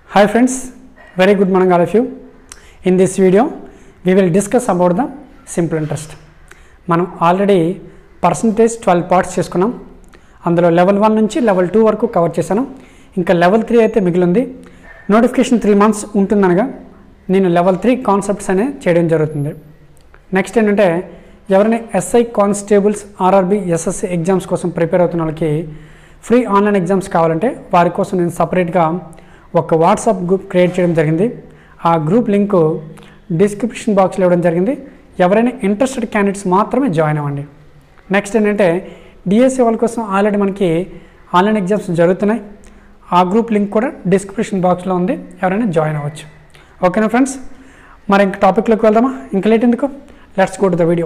Hi friends, very good morning all of you. In this video, we will discuss about the simple interest. మనం already percentage twelve parts చేసుకున్నాం అందులో level one నుంచి level two వరకు cover చేశాను ఇంకా level three అయితే మిగిలింది notification three months ఉంటుందనగా నేను లెవెల్ త్రీ కాన్సెప్ట్స్ అనే చేయడం జరుగుతుంది నెక్స్ట్ ఏంటంటే ఎవరైనా SI constables RRB SSC exams కోసం ప్రిపేర్ అవుతున్న వాళ్ళకి ఫ్రీ ఆన్లైన్ ఎగ్జామ్స్ కావాలంటే వారి కోసం నేను సపరేట్గా ఒక వాట్సాప్ గ్రూప్ క్రియేట్ చేయడం జరిగింది ఆ గ్రూప్ లింక్ డిస్క్రిప్షన్ బాక్స్లో ఇవ్వడం జరిగింది ఎవరైనా ఇంట్రెస్టెడ్ క్యాండిడేట్స్ మాత్రమే జాయిన్ అవ్వండి నెక్స్ట్ ఏంటంటే డిఎస్సి వాళ్ళ కోసం ఆల్రెడీ మనకి ఆన్లైన్ ఎగ్జామ్స్ జరుగుతున్నాయి ఆ గ్రూప్ లింక్ కూడా డిస్క్రిప్షన్ బాక్స్లో ఉంది ఎవరైనా జాయిన్ అవ్వచ్చు ఓకేనా ఫ్రెండ్స్ మరి ఇంక టాపిక్లోకి వెళ్దామా ఇంకా లేట్ ఎందుకు let's go to the video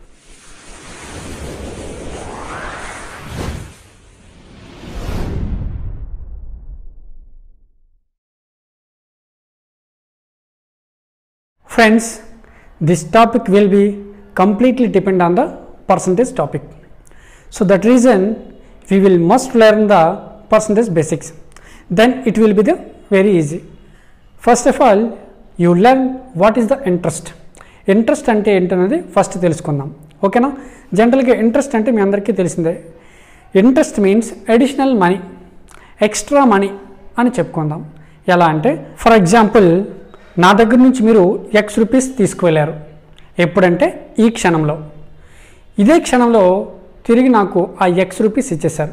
Friends, this topic will be completely depend on the percentage topic. So that reason we will must learn the percentage basics. Then it will be the very easy. First of all, you learn what is the interest. Interest అంటే ఏంటనేది first తెలుసుకుందాం ఓకేనా జనరల్గా interest అంటే మీ అందరికీ తెలిసిందే interest means additional money extra money అని చెప్పుకుందాం ఎలా అంటే ఫర్ ఎగ్జాంపుల్ నా దగ్గర నుంచి మీరు ఎక్స్ రూపీస్ తీసుకువెళ్ళారు ఎప్పుడంటే ఈ క్షణంలో ఇదే క్షణంలో తిరిగి నాకు ఆ ఎక్స్ రూపీస్ ఇచ్చేశారు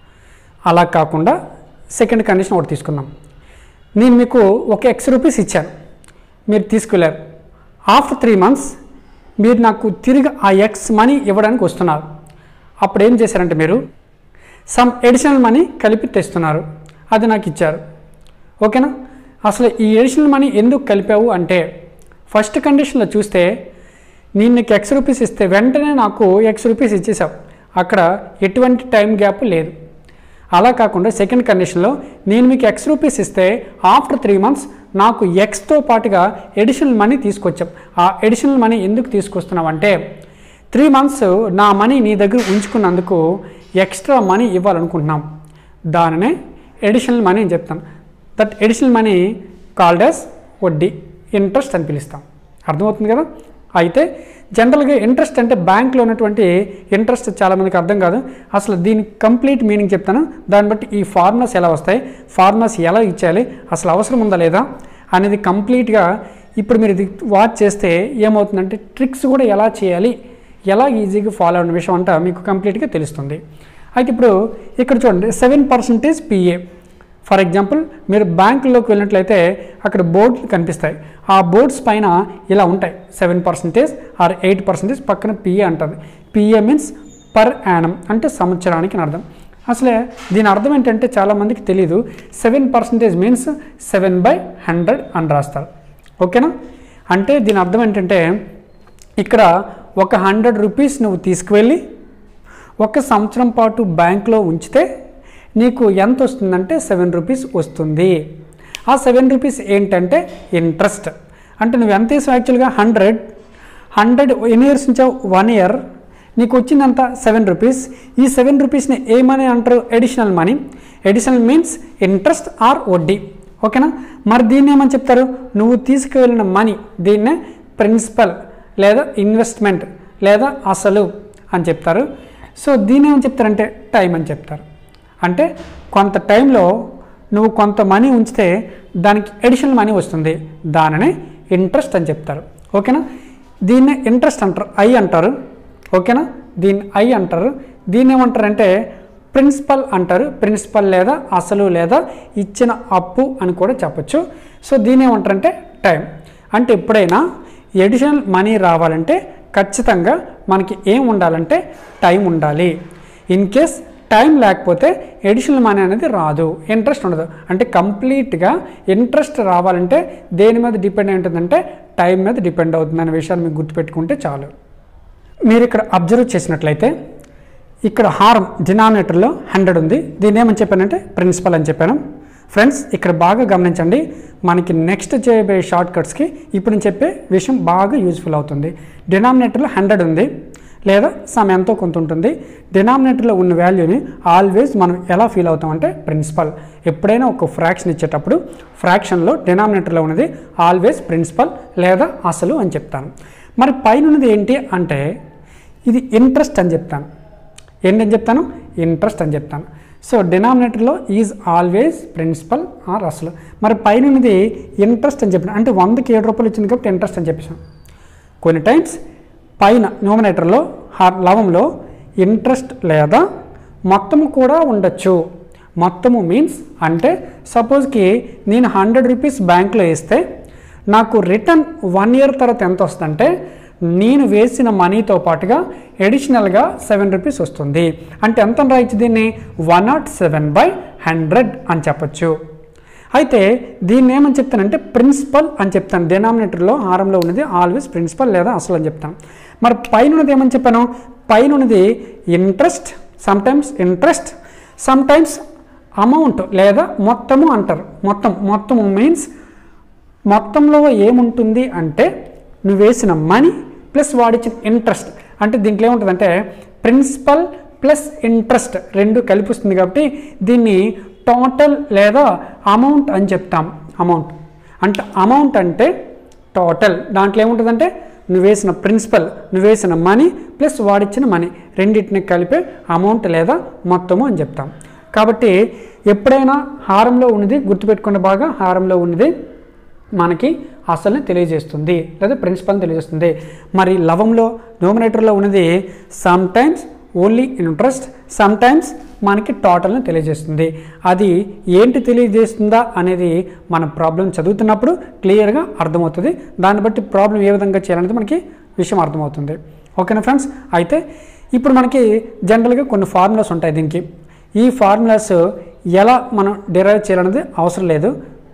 అలా కాకుండా సెకండ్ కండిషన్ ఒకటి తీసుకుందాం నేను మీకు ఒక ఎక్స్ రూపీస్ ఇచ్చాను మీరు తీసుకెళ్ళారు ఆఫ్టర్ త్రీ మంత్స్ మీరు నాకు తిరిగి ఆ ఎక్స్ మనీ ఇవ్వడానికి వస్తున్నారు అప్పుడు ఏం చేశారంటే మీరు సమ్ ఎడిషనల్ మనీ కలిపి తెస్తున్నారు అది నాకు ఇచ్చారు ఓకేనా అసలు ఈ ఎడిషనల్ మనీ ఎందుకు కలిపావు అంటే ఫస్ట్ కండిషన్లో చూస్తే నేను నీకు ఎక్స్ రూపీస్ ఇస్తే వెంటనే నాకు ఎక్స్ రూపీస్ ఇచ్చేసావు అక్కడ ఎటువంటి టైం గ్యాప్ లేదు అలా కాకుండా సెకండ్ కండిషన్లో నేను మీకు ఎక్స్ రూపీస్ ఇస్తే ఆఫ్టర్ త్రీ మంత్స్ నాకు ఎక్స్తో పాటుగా ఎడిషనల్ మనీ తీసుకొచ్చాం ఆ ఎడిషనల్ మనీ ఎందుకు తీసుకొస్తున్నావు అంటే త్రీ మంత్స్ నా మనీ నీ దగ్గర ఉంచుకున్నందుకు ఎక్స్ట్రా మనీ ఇవ్వాలనుకుంటున్నాం దానినే ఎడిషనల్ మనీ అని చెప్తాను that additional money called as వడ్డీ ఇంట్రెస్ట్ అని పిలుస్తాం అర్థమవుతుంది కదా అయితే జనరల్గా ఇంట్రెస్ట్ అంటే బ్యాంక్లో ఉన్నటువంటి ఇంట్రెస్ట్ చాలామందికి అర్థం కాదు అసలు దీని కంప్లీట్ మీనింగ్ చెప్తాను దాన్ని బట్టి ఈ ఫార్ములాస్ ఎలా వస్తాయి ఫార్ములాస్ ఎలా ఇచ్చేయాలి అసలు అవసరం ఉందా లేదా అనేది కంప్లీట్గా ఇప్పుడు మీరు ఇది వాచ్ చేస్తే ఏమవుతుందంటే ట్రిక్స్ కూడా ఎలా చేయాలి ఎలా ఈజీగా ఫాలో అయిన విషయం అంట మీకు కంప్లీట్గా తెలుస్తుంది అయితే ఇప్పుడు ఇక్కడ చూడండి seven percentage PA for example మీరు బ్యాంకులోకి వెళ్ళినట్లయితే అక్కడ బోర్డులు కనిపిస్తాయి ఆ బోర్డ్స్ పైన ఇలా ఉంటాయి seven percentage or eight percentage పక్కన పిఏ అంటుంది పిఏ మీన్స్ పర్ యానం అంటే సంవత్సరానికి అని అర్థం అసలే దీని అర్థం ఏంటంటే చాలామందికి తెలియదు seven percentage means seven by hundred అని రాస్తారు ఓకేనా అంటే దీని అర్థం ఏంటంటే ఇక్కడ ఒక హండ్రెడ్ రూపీస్ నువ్వు తీసుకువెళ్ళి ఒక సంవత్సరం పాటు బ్యాంక్లో ఉంచితే నీకు ఎంత వస్తుందంటే సెవెన్ రూపీస్ వస్తుంది ఆ సెవెన్ రూపీస్ ఏంటంటే ఇంట్రెస్ట్ అంటే నువ్వు ఎంత వేసావు యాక్చువల్గా హండ్రెడ్ హండ్రెడ్ ఎన్ని ఇయర్స్ ఉంచావు వన్ ఇయర్ నీకు వచ్చిందంత సెవెన్ రూపీస్ ఈ సెవెన్ రూపీస్ని ఏమని అంటారు additional money additional means interest or వడ్డీ ఓకేనా మరి దీన్ని ఏమని చెప్తారు నువ్వు తీసుకువెళ్ళిన మనీ దీన్నే ప్రిన్సిపల్ లేదా ఇన్వెస్ట్మెంట్ లేదా అసలు అని చెప్తారు సో దీన్ని ఏమని చెప్తారంటే టైం అని చెప్తారు అంటే కొంత టైంలో నువ్వు కొంత మనీ ఉంచితే దానికి అడిషనల్ మనీ వస్తుంది దానిని ఇంట్రెస్ట్ అని చెప్తారు ఓకేనా దీన్ని ఇంట్రెస్ట్ అంటారు ఐ అంటారు ఓకేనా దీన్ని ఐ అంటారు దీన్ని ఏమంటారంటే ప్రిన్సిపల్ అంటారు ప్రిన్సిపల్ లేదా అసలు లేదా ఇచ్చిన అప్పు అని కూడా చెప్పచ్చు సో దీన్ని ఏమంటారంటే టైం అంటే ఎప్పుడైనా ఎడిషనల్ మనీ రావాలంటే ఖచ్చితంగా మనకి ఏం ఉండాలంటే టైం ఉండాలి ఇన్ కేస్ టైం లేకపోతే ఎడిషనల్ మనీ అనేది రాదు ఇంట్రెస్ట్ ఉండదు అంటే కంప్లీట్గా ఇంట్రెస్ట్ రావాలంటే దేని మీద డిపెండ్ అయి ఉంటుందంటే టైం మీద డిపెండ్ అవుతుంది అనే విషయాన్ని మీకు గుర్తుపెట్టుకుంటే చాలు మీరు ఇక్కడ అబ్జర్వ్ చేసినట్లయితే ఇక్కడ హారం డినామినేటర్లో హండ్రెడ్ ఉంది దీన్ని ఏమని చెప్పానంటే ప్రిన్సిపల్ అని చెప్పాను ఫ్రెండ్స్ ఇక్కడ బాగా గమనించండి మనకి నెక్స్ట్ చేయబోయే షార్ట్ కట్స్కి ఇప్పుడు నేను చెప్పే విషయం బాగా యూజ్ఫుల్ అవుతుంది డినామినేటర్లో హండ్రెడ్ ఉంది లేదా సమ్ ఎంతో కొంత ఉంటుంది డినామినేటర్లో ఉన్న వాల్యూని ఆల్వేస్ మనం ఎలా ఫీల్ అవుతామంటే ప్రిన్సిపల్ ఎప్పుడైనా ఒక ఫ్రాక్షన్ ఇచ్చేటప్పుడు ఫ్రాక్షన్లో డినామినేటర్లో ఉన్నది ఆల్వేస్ ప్రిన్సిపల్ లేదా అసలు అని చెప్తాను మరి పైన ఉన్నది ఏంటి అంటే ఇది ఇంట్రెస్ట్ అని చెప్తాను ఏంటని చెప్తాను ఇంట్రెస్ట్ అని చెప్తాను సో డినామినేటర్లో ఈజ్ ఆల్వేస్ ప్రిన్సిపల్ ఆర్ అసలు మరి పైన ఉన్నది ఇంట్రెస్ట్ అని చెప్పిన అంటే వందకి ఏడు రూపాయలు ఇచ్చింది కాబట్టి ఇంట్రెస్ట్ అని చెప్పేసాం కొన్ని టైమ్స్ పైన న్యూమినేటర్లో లవంలో ఇంట్రెస్ట్ లేదా మొత్తము కూడా ఉండొచ్చు మొత్తము మీన్స్ అంటే సపోజ్కి నేను హండ్రెడ్ రూపీస్ బ్యాంక్లో వేస్తే నాకు రిటర్న్ వన్ ఇయర్ తర్వాత ఎంత వస్తుందంటే నేను వేసిన మనీతో పాటుగా ఎడిషనల్గా సెవెన్ రూపీస్ వస్తుంది అంటే ఎంత రాయొచ్చు దీన్ని one nought seven by hundred అని చెప్పొచ్చు అయితే దీన్ని ఏమని చెప్తానంటే ప్రిన్సిపల్ అని చెప్తాను డినామినేటర్లో హారంలో ఉన్నది ఆల్వేస్ ప్రిన్సిపల్ లేదా అసలు అని చెప్తాను మరి పైన ఉన్నది ఏమని చెప్పాను పైన ఉన్నది interest sometimes interest sometimes amount లేదా మొత్తము అంటారు మొత్తం మొత్తము మీన్స్ మొత్తంలో ఏముంటుంది అంటే నువ్వు వేసిన మనీ ప్లస్ వాడిచ్చిన ఇంట్రెస్ట్ అంటే దీంట్లో ఏముంటుందంటే ప్రిన్సిపల్ ప్లస్ ఇంట్రెస్ట్ రెండు కలిపి వస్తుంది కాబట్టి దీన్ని టోటల్ లేదా అమౌంట్ అని చెప్తాం అమౌంట్ అంటే అమౌంట్ అంటే టోటల్ దాంట్లో ఏముంటుందంటే నువ్వు వేసిన ప్రిన్సిపల్ నువ్వు వేసిన మనీ ప్లస్ వాడిచ్చిన మనీ రెండింటిని కలిపే అమౌంట్ లేదా మొత్తము అని చెప్తాం కాబట్టి ఎప్పుడైనా హారంలో ఉన్నది గుర్తుపెట్టుకున్న బాగా హారంలో ఉన్నది మనకి అసలుని తెలియజేస్తుంది లేదా ప్రిన్సిపల్ని తెలియజేస్తుంది మరి లవంలో న్యూమినేటర్లో ఉన్నది sometimes only interest sometimes మనకి టోటల్ని తెలియజేస్తుంది అది ఏంటి తెలియజేస్తుందా అనేది మన ప్రాబ్లం చదువుతున్నప్పుడు క్లియర్గా అర్థమవుతుంది దాన్ని బట్టి ప్రాబ్లం ఏ విధంగా చేయాలనేది మనకి విషయం అర్థమవుతుంది ఓకేనా ఫ్రెండ్స్ అయితే ఇప్పుడు మనకి జనరల్గా కొన్ని ఫార్ములాస్ ఉంటాయి దీనికి ఈ ఫార్ములాస్ ఎలా మనం డిరైవ్ చేయాలనేది అవసరం లేదు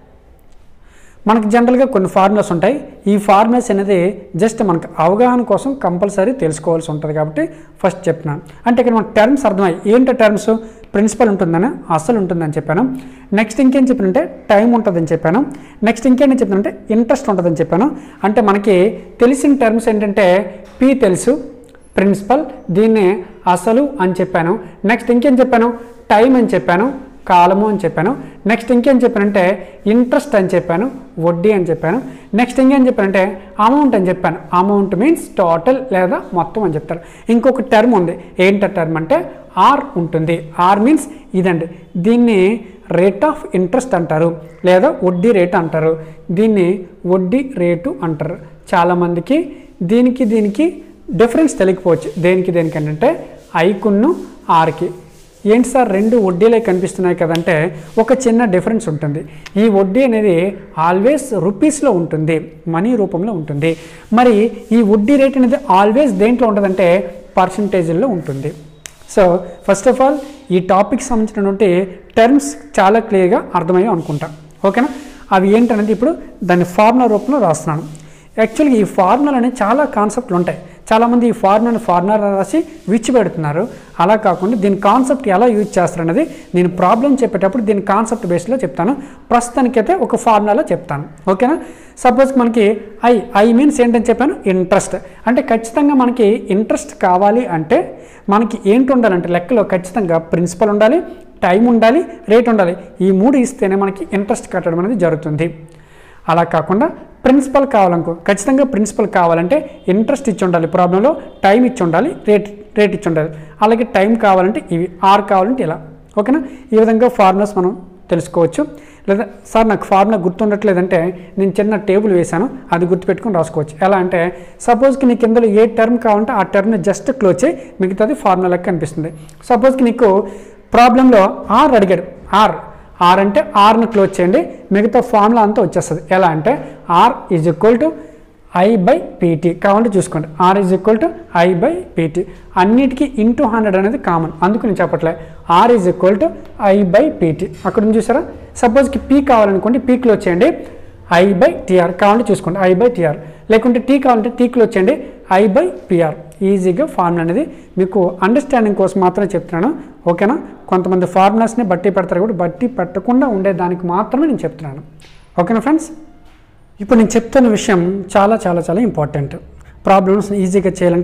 మనకి జనరల్గా కొన్ని ఫార్ములాస్ ఉంటాయి ఈ ఫార్ములాస్ అనేది జస్ట్ మనకు అవగాహన కోసం కంపల్సరీ తెలుసుకోవాల్సి ఉంటుంది కాబట్టి ఫస్ట్ చెప్తున్నాను అంటే ఇక్కడ మనకు టర్మ్స్ అర్థమయ్యి ఏంటో టర్మ్స్ ప్రిన్సిపల్ ఉంటుందని అసలు ఉంటుందని చెప్పాను నెక్స్ట్ ఇంకేం చెప్పానంటే టైం ఉంటుందని చెప్పాను నెక్స్ట్ ఇంకేం చెప్పానంటే ఇంట్రెస్ట్ ఉంటుందని చెప్పాను అంటే మనకి తెలిసిన టర్మ్స్ ఏంటంటే పి తెలుసు ప్రిన్సిపల్ దీన్ని అసలు అని చెప్పాను నెక్స్ట్ ఇంకేం చెప్పాను టైం అని చెప్పాను కాలము అని చెప్పాను నెక్స్ట్ ఇంకేం చెప్పానంటే ఇంట్రెస్ట్ అని చెప్పాను వడ్డీ అని చెప్పాను నెక్స్ట్ ఇంకేం చెప్పానంటే అమౌంట్ అని చెప్పాను అమౌంట్ మీన్స్ టోటల్ లేదా మొత్తం అని చెప్తారు ఇంకొక టర్మ్ ఉంది ఏంట టర్మ్ అంటే ఆర్ ఉంటుంది ఆర్ మీన్స్ ఇదండి దీన్ని రేట్ ఆఫ్ ఇంట్రెస్ట్ అంటారు లేదా వడ్డీ రేట్ అంటారు దీన్ని వడ్డీ రేటు అంటారు చాలామందికి దీనికి దీనికి డిఫరెన్స్ తెలియకపోవచ్చు దేనికి దేనికి అంటే ఐకున్ను ఆర్కి ఏంటి సార్ రెండు వడ్డీలే కనిపిస్తున్నాయి కదంటే ఒక చిన్న డిఫరెన్స్ ఉంటుంది ఈ వడ్డీ అనేది ఆల్వేస్ రూపీస్లో ఉంటుంది మనీ రూపంలో ఉంటుంది మరి ఈ వడ్డీ రేట్ అనేది ఆల్వేస్ దేంట్లో ఉంటుందంటే పర్సంటేజ్లో ఉంటుంది సో ఫస్ట్ ఆఫ్ ఆల్ ఈ టాపిక్ సంబంధించినటువంటి టర్మ్స్ చాలా క్లియర్గా అర్థమయ్యే అనుకుంటా ఓకేనా అవి ఏంటనేది ఇప్పుడు దాన్ని ఫార్ములా రూపంలో రాస్తున్నాను యాక్చువల్గా ఈ ఫార్ములా అనేది చాలా కాన్సెప్ట్లు ఉంటాయి చాలామంది ఈ ఫార్ములాని ఫార్ములా రాసి విచ్చి పెడుతున్నారు అలా కాకుండా దీని కాన్సెప్ట్ ఎలా యూజ్ చేస్తారనేది నేను ప్రాబ్లం చెప్పేటప్పుడు దీని కాన్సెప్ట్ బేస్లో చెప్తాను ప్రస్తుతానికైతే ఒక ఫార్ములాలో చెప్తాను ఓకేనా సపోజ్ మనకి ఐ ఐ మీన్స్ ఏంటని చెప్పాను ఇంట్రెస్ట్ అంటే ఖచ్చితంగా మనకి ఇంట్రెస్ట్ కావాలి అంటే మనకి ఏంటి ఉండాలంటే లెక్కలో ఖచ్చితంగా ప్రిన్సిపల్ ఉండాలి టైం ఉండాలి రేట్ ఉండాలి ఈ మూడు ఇస్తేనే మనకి ఇంట్రెస్ట్ కట్టడం అనేది జరుగుతుంది అలా కాకుండా ప్రిన్సిపల్ కావాలనుకో ఖచ్చితంగా ప్రిన్సిపల్ కావాలంటే ఇంట్రెస్ట్ ఇచ్చి ఉండాలి ప్రాబ్లంలో టైం ఇచ్చి ఉండాలి రేట్ రేట్ ఇచ్చి ఉండాలి అలాగే టైం కావాలంటే ఇవి ఆర్ కావాలంటే ఇలా ఓకేనా ఈ విధంగా ఫార్ములాస్ మనం తెలుసుకోవచ్చు లేదా సార్ నాకు ఫార్ములా గుర్తుండట్లేదంటే నేను చిన్న టేబుల్ వేశాను అది గుర్తుపెట్టుకొని రాసుకోవచ్చు ఎలా అంటే సపోజ్కి నీకు ఇందులో ఏ టర్మ్ కావాలంటే ఆ టర్మ్ని జస్ట్ క్లోజ్ చేయి మిగతాది ఫార్ములా లెక్క కనిపిస్తుంది సపోజ్కి నీకు ప్రాబ్లంలో ఆర్ అడిగాడు ఆర్ ఆర్ అంటే ఆర్ను క్లోజ్ చేయండి మిగతా ఫార్ములా అంతా వచ్చేస్తుంది ఎలా అంటే R is equal to I by PT కావాలంటే చూసుకోండి R is equal to I by PT అన్నిటికీ ఇంటూ హండ్రెడ్ అనేది కామన్ అందుకు నేను చెప్పట్లే R is equal to I by PT అక్కడ ఉంది చూసారా సపోజ్కి పీ కావాలనుకోండి పీ క్లోజ్ చేయండి ఐ బై టీఆర్ కావాలంటే చూసుకోండి ఐ బై టీఆర్ లేకుంటే టీ కావాలంటే టీ క్లోజ్ చేయండి ఐ బై పిఆర్ ఈజీగా ఫార్ములా అనేది మీకు అండర్స్టాండింగ్ కోసం మాత్రమే చెప్తున్నాను ఓకేనా కొంతమంది ఫార్ములాస్ని బట్టి పెడతారు కూడా బట్టి పెట్టకుండా ఉండే దానికి మాత్రమే నేను చెప్తున్నాను ఓకేనా ఫ్రెండ్స్ ఇప్పుడు నేను చెప్తున్న విషయం చాలా చాలా చాలా ఇంపార్టెంట్ ప్రాబ్లమ్స్ ఈజీగా చేయాలంటే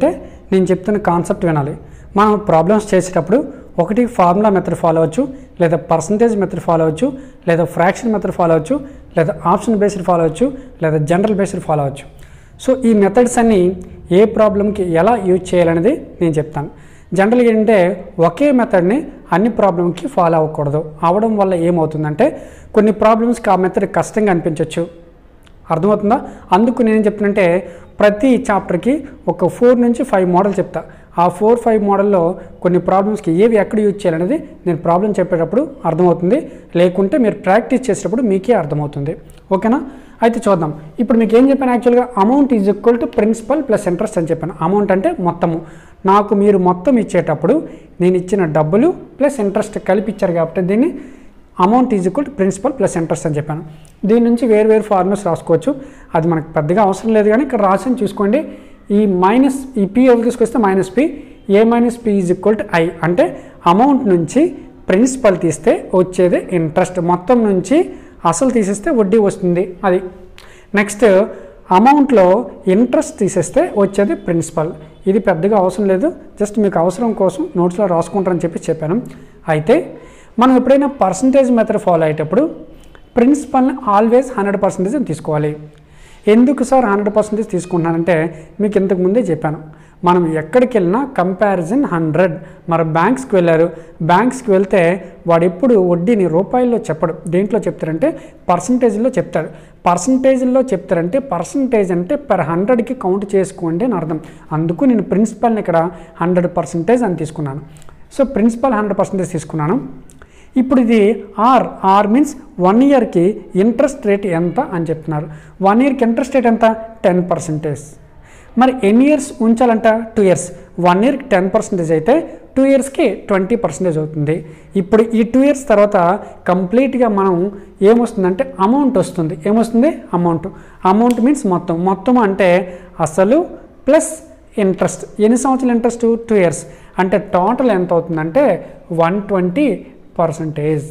నేను చెప్తున్న కాన్సెప్ట్ వినాలి మనం ప్రాబ్లమ్స్ చేసేటప్పుడు ఒకటి ఫార్ములా మెథడ్ ఫాలో అవ్వచ్చు లేదా పర్సంటేజ్ మెథడ్ ఫాలో అవ్వచ్చు లేదా ఫ్రాక్షన్ మెథడ్ ఫాలో అవ్వచ్చు లేదా ఆప్షన్ బేస్డ్ ఫాలో అవ్వచ్చు లేదా జనరల్ బేస్డ్ ఫాలో అవ్వచ్చు సో ఈ మెథడ్స్ అన్నీ ఏ ప్రాబ్లంకి ఎలా యూజ్ చేయాలనేది నేను చెప్తాను జనరల్గా ఏంటంటే ఒకే మెథడ్ని అన్ని ప్రాబ్లంకి ఫాలో అవ్వకూడదు అవడం వల్ల ఏమవుతుందంటే కొన్ని ప్రాబ్లమ్స్కి ఆ మెథడ్ కష్టంగా అనిపించవచ్చు అర్థమవుతుందా అందుకు నేను చెప్తున్నంటే ప్రతి చాప్టర్కి ఒక ఫోర్ నుంచి ఫైవ్ మోడల్ చెప్తా ఆ ఫోర్ ఫైవ్ మోడల్లో కొన్ని ప్రాబ్లమ్స్కి ఏవి ఎక్కడ యూజ్ చేయాలనేది నేను ప్రాబ్లం చెప్పేటప్పుడు అర్థమవుతుంది లేకుంటే మీరు ప్రాక్టీస్ చేసేటప్పుడు మీకే అర్థమవుతుంది ఓకేనా అయితే చూద్దాం ఇప్పుడు మీకు ఏం చెప్పాను యాక్చువల్గా amount is equal to principal plus interest అని చెప్పాను అమౌంట్ అంటే మొత్తము నాకు మీరు మొత్తం ఇచ్చేటప్పుడు నేను ఇచ్చిన డబ్బులు ప్లస్ ఇంట్రెస్ట్ కలిపి ఇచ్చారు కాబట్టి దీన్ని amount is equal to principal plus interest అని చెప్పాను దీని నుంచి వేరు వేరు ఫార్ములాస్ రాసుకోవచ్చు అది మనకు పెద్దగా అవసరం లేదు కానీ ఇక్కడ రాసి చూసుకోండి ఈ మైనస్ ఈ పి ఎవరు తీసుకొస్తే minus P A minus P is equal to I అంటే అమౌంట్ నుంచి ప్రిన్సిపల్ తీస్తే వచ్చేది ఇంట్రెస్ట్ మొత్తం నుంచి అసలు తీసేస్తే వడ్డీ వస్తుంది అది నెక్స్ట్ అమౌంట్లో ఇంట్రెస్ట్ తీసేస్తే వచ్చేది ప్రిన్సిపల్ ఇది పెద్దగా అవసరం లేదు జస్ట్ మీకు అవసరం కోసం నోట్స్లో రాసుకుంటారని చెప్పి చెప్పాను అయితే మనం ఎప్పుడైనా పర్సంటేజ్ మెథడ్ ఫాలో అయ్యేటప్పుడు ప్రిన్సిపల్ని ఆల్వేస్ హండ్రెడ్ పర్సెంటేజ్ అని తీసుకోవాలి ఎందుకు సార్ హండ్రెడ్ పర్సెంటేజ్ తీసుకుంటున్నానంటే మీకు ఇంతకు ముందే చెప్పాను మనం ఎక్కడికి వెళ్ళినా కంపారిజన్ హండ్రెడ్ మరి బ్యాంక్స్కి వెళ్ళారు బ్యాంక్స్కి వెళ్తే వాడు ఎప్పుడు వడ్డీని రూపాయల్లో చెప్పడు దేంట్లో చెప్తారంటే పర్సంటేజ్లో చెప్తాడు పర్సంటేజ్లో చెప్తారంటే పర్సంటేజ్ అంటే పర్ హండ్రెడ్కి కౌంట్ చేసుకోండి అని అర్థం అందుకు నేను ప్రిన్సిపల్ని ఇక్కడ హండ్రెడ్ పర్సంటేజ్ అని తీసుకున్నాను సో ప్రిన్సిపల్ హండ్రెడ్ పర్సెంటేజ్ తీసుకున్నాను ఇప్పుడు ఇది ఆర్ ఆర్ మీన్స్ వన్ ఇయర్కి ఇంట్రెస్ట్ రేట్ ఎంత అని చెప్తున్నారు వన్ ఇయర్కి ఇంట్రెస్ట్ రేట్ ఎంత టెన్ పర్సెంటేజ్ మరి ఎన్ని ఇయర్స్ ఉంచాలంట టూ ఇయర్స్ వన్ ఇయర్కి టెన్ పర్సెంటేజ్ అయితే టూ ఇయర్స్కి ట్వంటీ పర్సెంటేజ్ అవుతుంది ఇప్పుడు ఈ టూ ఇయర్స్ తర్వాత కంప్లీట్గా మనం ఏమొస్తుందంటే అమౌంట్ వస్తుంది ఏమొస్తుంది అమౌంట్ అమౌంట్ మీన్స్ మొత్తం మొత్తం అంటే అసలు ప్లస్ ఇంట్రెస్ట్ ఎన్ని సంవత్సరాలు ఇంట్రెస్ట్ టూ ఇయర్స్ అంటే టోటల్ ఎంత అవుతుందంటే వన్ ట్వంటీ పర్సంటేజ్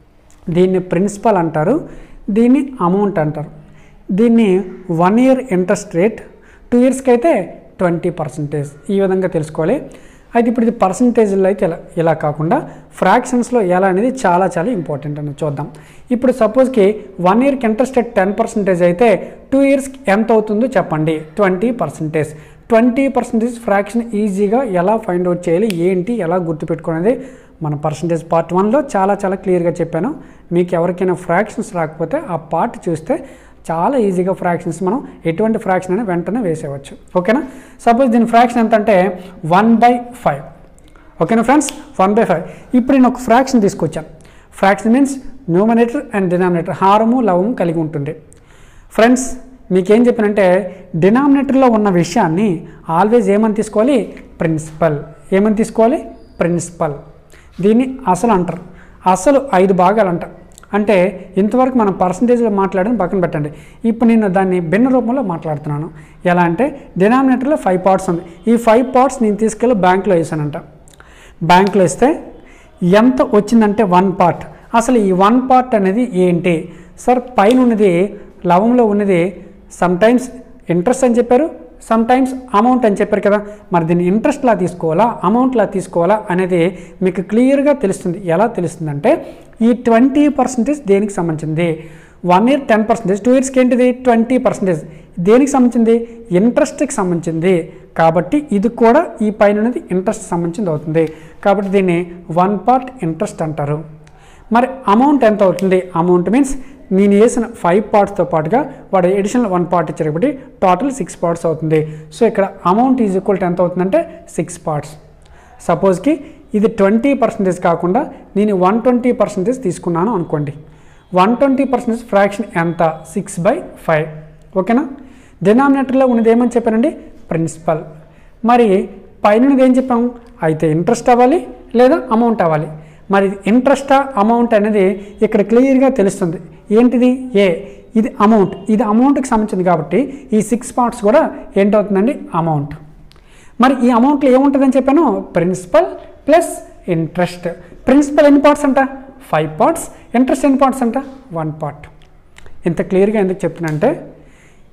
దీన్ని ప్రిన్సిపల్ అంటారు దీన్ని అమౌంట్ అంటారు దీన్ని one year interest rate two ఇయర్స్కి అయితే ట్వంటీ పర్సంటేజ్ ఈ విధంగా తెలుసుకోవాలి అయితే ఇప్పుడు ఇది పర్సంటేజ్లో అయితే ఇలా ఇలా కాకుండా ఫ్రాక్షన్స్లో ఎలా అనేది చాలా చాలా ఇంపార్టెంట్ అని చూద్దాం ఇప్పుడు సపోజ్కి వన్ ఇయర్కి ఇంట్రెస్ట్ రేట్ టెన్ పర్సెంటేజ్ అయితే టూ ఇయర్స్కి ఎంత అవుతుందో చెప్పండి twenty percentage twenty percentage fraction ఈజీగా ఎలా ఫైండ్ అవుట్ చేయాలి ఏంటి ఎలా గుర్తుపెట్టుకునేది మన పర్సంటేజ్ పార్ట్ వన్లో చాలా చాలా క్లియర్గా చెప్పాను మీకు ఎవరికైనా ఫ్రాక్షన్స్ రాకపోతే ఆ పార్ట్ చూస్తే చాలా ఈజీగా ఫ్రాక్షన్స్ మనం ఎటువంటి ఫ్రాక్షన్ అయినా వెంటనే వేసేయవచ్చు ఓకేనా సపోజ్ దీని ఫ్రాక్షన్ ఎంత అంటే వన్ బై ఫైవ్ ఓకేనా ఫ్రెండ్స్ వన్ బై ఫైవ్ ఇప్పుడు నేను ఒక ఫ్రాక్షన్ తీసుకొచ్చాను fraction means numerator and denominator హారము లవము కలిగి ఉంటుంది ఫ్రెండ్స్ మీకేం చెప్పానంటే డినామినేటర్లో ఉన్న విషయాన్ని ఆల్వేజ్ ఏమని తీసుకోవాలి ప్రిన్సిపల్ ఏమని తీసుకోవాలి ప్రిన్సిపల్ దీన్ని అసలు అంటారు అసలు ఐదు భాగాలు అంట అంటే ఇంతవరకు మనం పర్సంటేజ్లో మాట్లాడని పక్కన పెట్టండి ఇప్పుడు నేను దాన్ని భిన్న రూపంలో మాట్లాడుతున్నాను ఎలా అంటే డినామినేటర్లో ఫైవ్ పార్ట్స్ ఉంది ఈ ఫైవ్ పార్ట్స్ నేను తీసుకెళ్ళి బ్యాంక్లో వేసానంట బ్యాంక్లో ఇస్తే ఎంత వచ్చిందంటే వన్ పార్ట్ అసలు ఈ వన్ పార్ట్ అనేది ఏంటి సార్ పైన ఉన్నది లవంలో ఉన్నది సమ్ టైమ్స్ ఇంట్రెస్ట్ అని చెప్పారు సమ్ టైమ్స్ అమౌంట్ అని చెప్పారు కదా మరి దీన్ని ఇంట్రెస్ట్లా తీసుకోవాలా అమౌంట్లా తీసుకోవాలా అనేది మీకు క్లియర్గా తెలుస్తుంది ఎలా తెలుస్తుందంటే ఈ ట్వంటీ పర్సెంటేజ్ దేనికి సంబంధించింది one year ten percentage two ఇయర్స్కి ఏంటిది ట్వంటీ పర్సెంటేజ్ దేనికి సంబంధించింది ఇంట్రెస్ట్కి సంబంధించింది కాబట్టి ఇది కూడా ఈ పైన ఉన్నది ఇంట్రెస్ట్ సంబంధించింది అవుతుంది కాబట్టి దీన్ని వన్ పార్ట్ ఇంట్రెస్ట్ అంటారు మరి అమౌంట్ ఎంత అవుతుంది అమౌంట్ మీన్స్ నేను వేసిన ఫైవ్ పార్ట్స్తో పాటుగా వాడు ఎడిషనల్ వన్ పార్ట్ ఇచ్చారు కాబట్టి టోటల్ సిక్స్ పార్ట్స్ అవుతుంది సో ఇక్కడ అమౌంట్ ఈజ్ ఈక్వల్ టు ఎంత అవుతుందంటే సిక్స్ పార్ట్స్ సపోజ్కి ఇది ట్వంటీ పర్సెంటేజ్ కాకుండా నేను వన్ ట్వంటీ పర్సెంటేజ్ తీసుకున్నాను అనుకోండి వన్ ట్వంటీ పర్సెంటేజ్ ఫ్రాక్షన్ ఎంత సిక్స్ బై ఫైవ్ ఓకేనా డినామినేటర్లో ఉన్నది ఏమని చెప్పానండి ప్రిన్సిపల్ మరి పైన ఏం చెప్పాము అయితే ఇంట్రెస్ట్ అవ్వాలి లేదా అమౌంట్ అవ్వాలి మరి ఇంట్రెస్టా అమౌంట్ అనేది ఇక్కడ క్లియర్గా తెలుస్తుంది ఏంటిది ఏ ఇది అమౌంట్ ఇది అమౌంట్కి సంబంధించింది కాబట్టి ఈ సిక్స్ పార్ట్స్ కూడా ఏంటవుతుందండి అమౌంట్ మరి ఈ అమౌంట్లో ఏముంటుందని చెప్పాను ప్రిన్సిపల్ ప్లస్ ఇంట్రెస్ట్ ప్రిన్సిపల్ ఎన్ని పార్ట్స్ అంట ఫైవ్ పార్ట్స్ ఇంట్రెస్ట్ ఎన్ని పార్ట్స్ అంట వన్ పార్ట్ ఇంత క్లియర్గా ఎందుకు చెప్తున్నా అంటే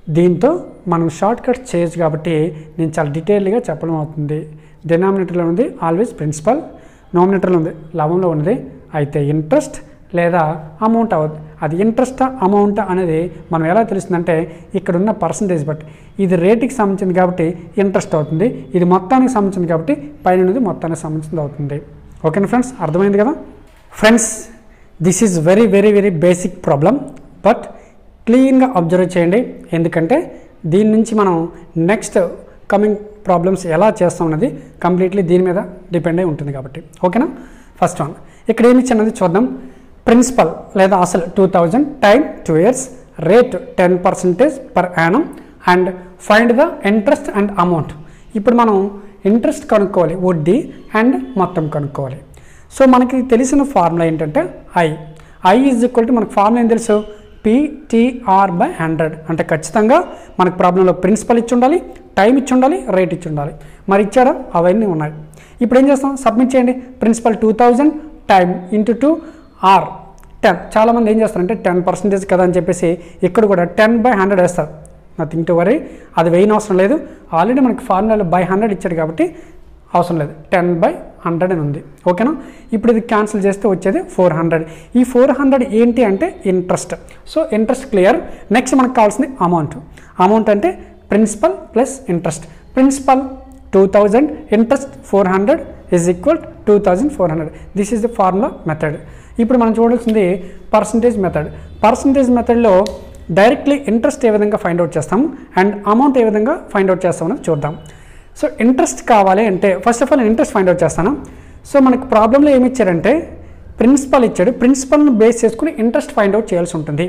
దీంతో మనం షార్ట్ కట్ చేయొచ్చు కాబట్టి నేను చాలా డీటెయిల్గా చెప్పడం అవుతుంది డినామినేటర్లో ఉంది ఆల్వేస్ ప్రిన్సిపల్ నామినేటర్లో ఉంది లవంలో ఉన్నది అయితే ఇంట్రెస్ట్ లేదా అమౌంట్ అవుతుంది అది ఇంట్రెస్ట్ అమౌంట్ అనేది మనం ఎలా తెలుస్తుందంటే ఇక్కడ ఉన్న పర్సంటేజ్ బట్టి ఇది రేటుకి సంబంధించింది కాబట్టి ఇంట్రెస్ట్ అవుతుంది ఇది మొత్తానికి సంబంధించింది కాబట్టి పైన ఉన్నది మొత్తానికి సంబంధించింది అవుతుంది ఓకేనా ఫ్రెండ్స్ అర్థమైంది కదా friends this is very very very basic problem but క్లీన్గా అబ్జర్వ్ చేయండి ఎందుకంటే దీని నుంచి మనం నెక్స్ట్ కమింగ్ ప్రాబ్లమ్స్ ఎలా చేస్తాం అన్నది కంప్లీట్లీ దీని మీద డిపెండ్ అయి ఉంటుంది కాబట్టి ఓకేనా ఫస్ట్ వన్ ఇక్కడ ఏమి ఇచ్చినది చూద్దాం ప్రిన్సిపల్ లేదా అసలు two thousand time two years rate ten percentage per annum and find the interest and amount ఇప్పుడు మనం ఇంట్రెస్ట్ కనుక్కోవాలి వడ్డీ అండ్ మొత్తం కనుక్కోవాలి సో మనకి తెలిసిన ఫార్ములా ఏంటంటే I I is equal to మనకు ఫార్ములా ఏం తెలుసు పిటిఆర్ బై హండ్రెడ్ అంటే ఖచ్చితంగా మనకు ప్రాబ్లంలో ప్రిన్సిపల్ ఇచ్చి ఉండాలి టైం ఇచ్చి ఉండాలి రేట్ ఇచ్చి ఉండాలి మరి ఇచ్చాడా అవన్నీ ఉన్నాయి ఇప్పుడు ఏం చేస్తాం సబ్మిట్ చేయండి principal two thousand time into two R ten చాలామంది ఏం చేస్తారంటే టెన్ పర్సెంటేజ్ కదా అని చెప్పేసి ఇక్కడ కూడా టెన్ బై హండ్రెడ్ వేస్తారు నథింగ్ టు వరీ అది వేయని అవసరం లేదు ఆల్రెడీ మనకి ఫార్ములాలో బై హండ్రెడ్ ఇచ్చాడు కాబట్టి అవసరం లేదు టెన్ బై హండ్రెడ్ అని ఉంది ఓకేనా ఇప్పుడు ఇది క్యాన్సిల్ చేస్తే వచ్చేది ఫోర్ హండ్రెడ్ ఈ ఫోర్ హండ్రెడ్ ఏంటి అంటే interest so interest clear next మనకు కావాల్సింది అమౌంట్ అమౌంట్ అంటే principal plus interest principal two thousand interest four hundred is equal two thousand four hundred this is the formula method ఇప్పుడు మనం చూడాల్సింది percentage method percentage మెథడ్లో directly interest ఏ విధంగా find out చేస్తాం అండ్ అమౌంట్ ఏ విధంగా ఫైండ్ అవుట్ చేస్తామని చూద్దాం సో ఇంట్రెస్ట్ కావాలి అంటే ఫస్ట్ ఆఫ్ ఆల్ నేను ఇంట్రెస్ట్ ఫైండ్ అవుట్ చేస్తాను సో మనకి ప్రాబ్లంలో ఏమి ఇచ్చారంటే ప్రిన్సిపల్ ఇచ్చాడు ప్రిన్సిపల్ని బేస్ చేసుకుని ఇంట్రెస్ట్ ఫైండ్ అవుట్ చేయాల్సి ఉంటుంది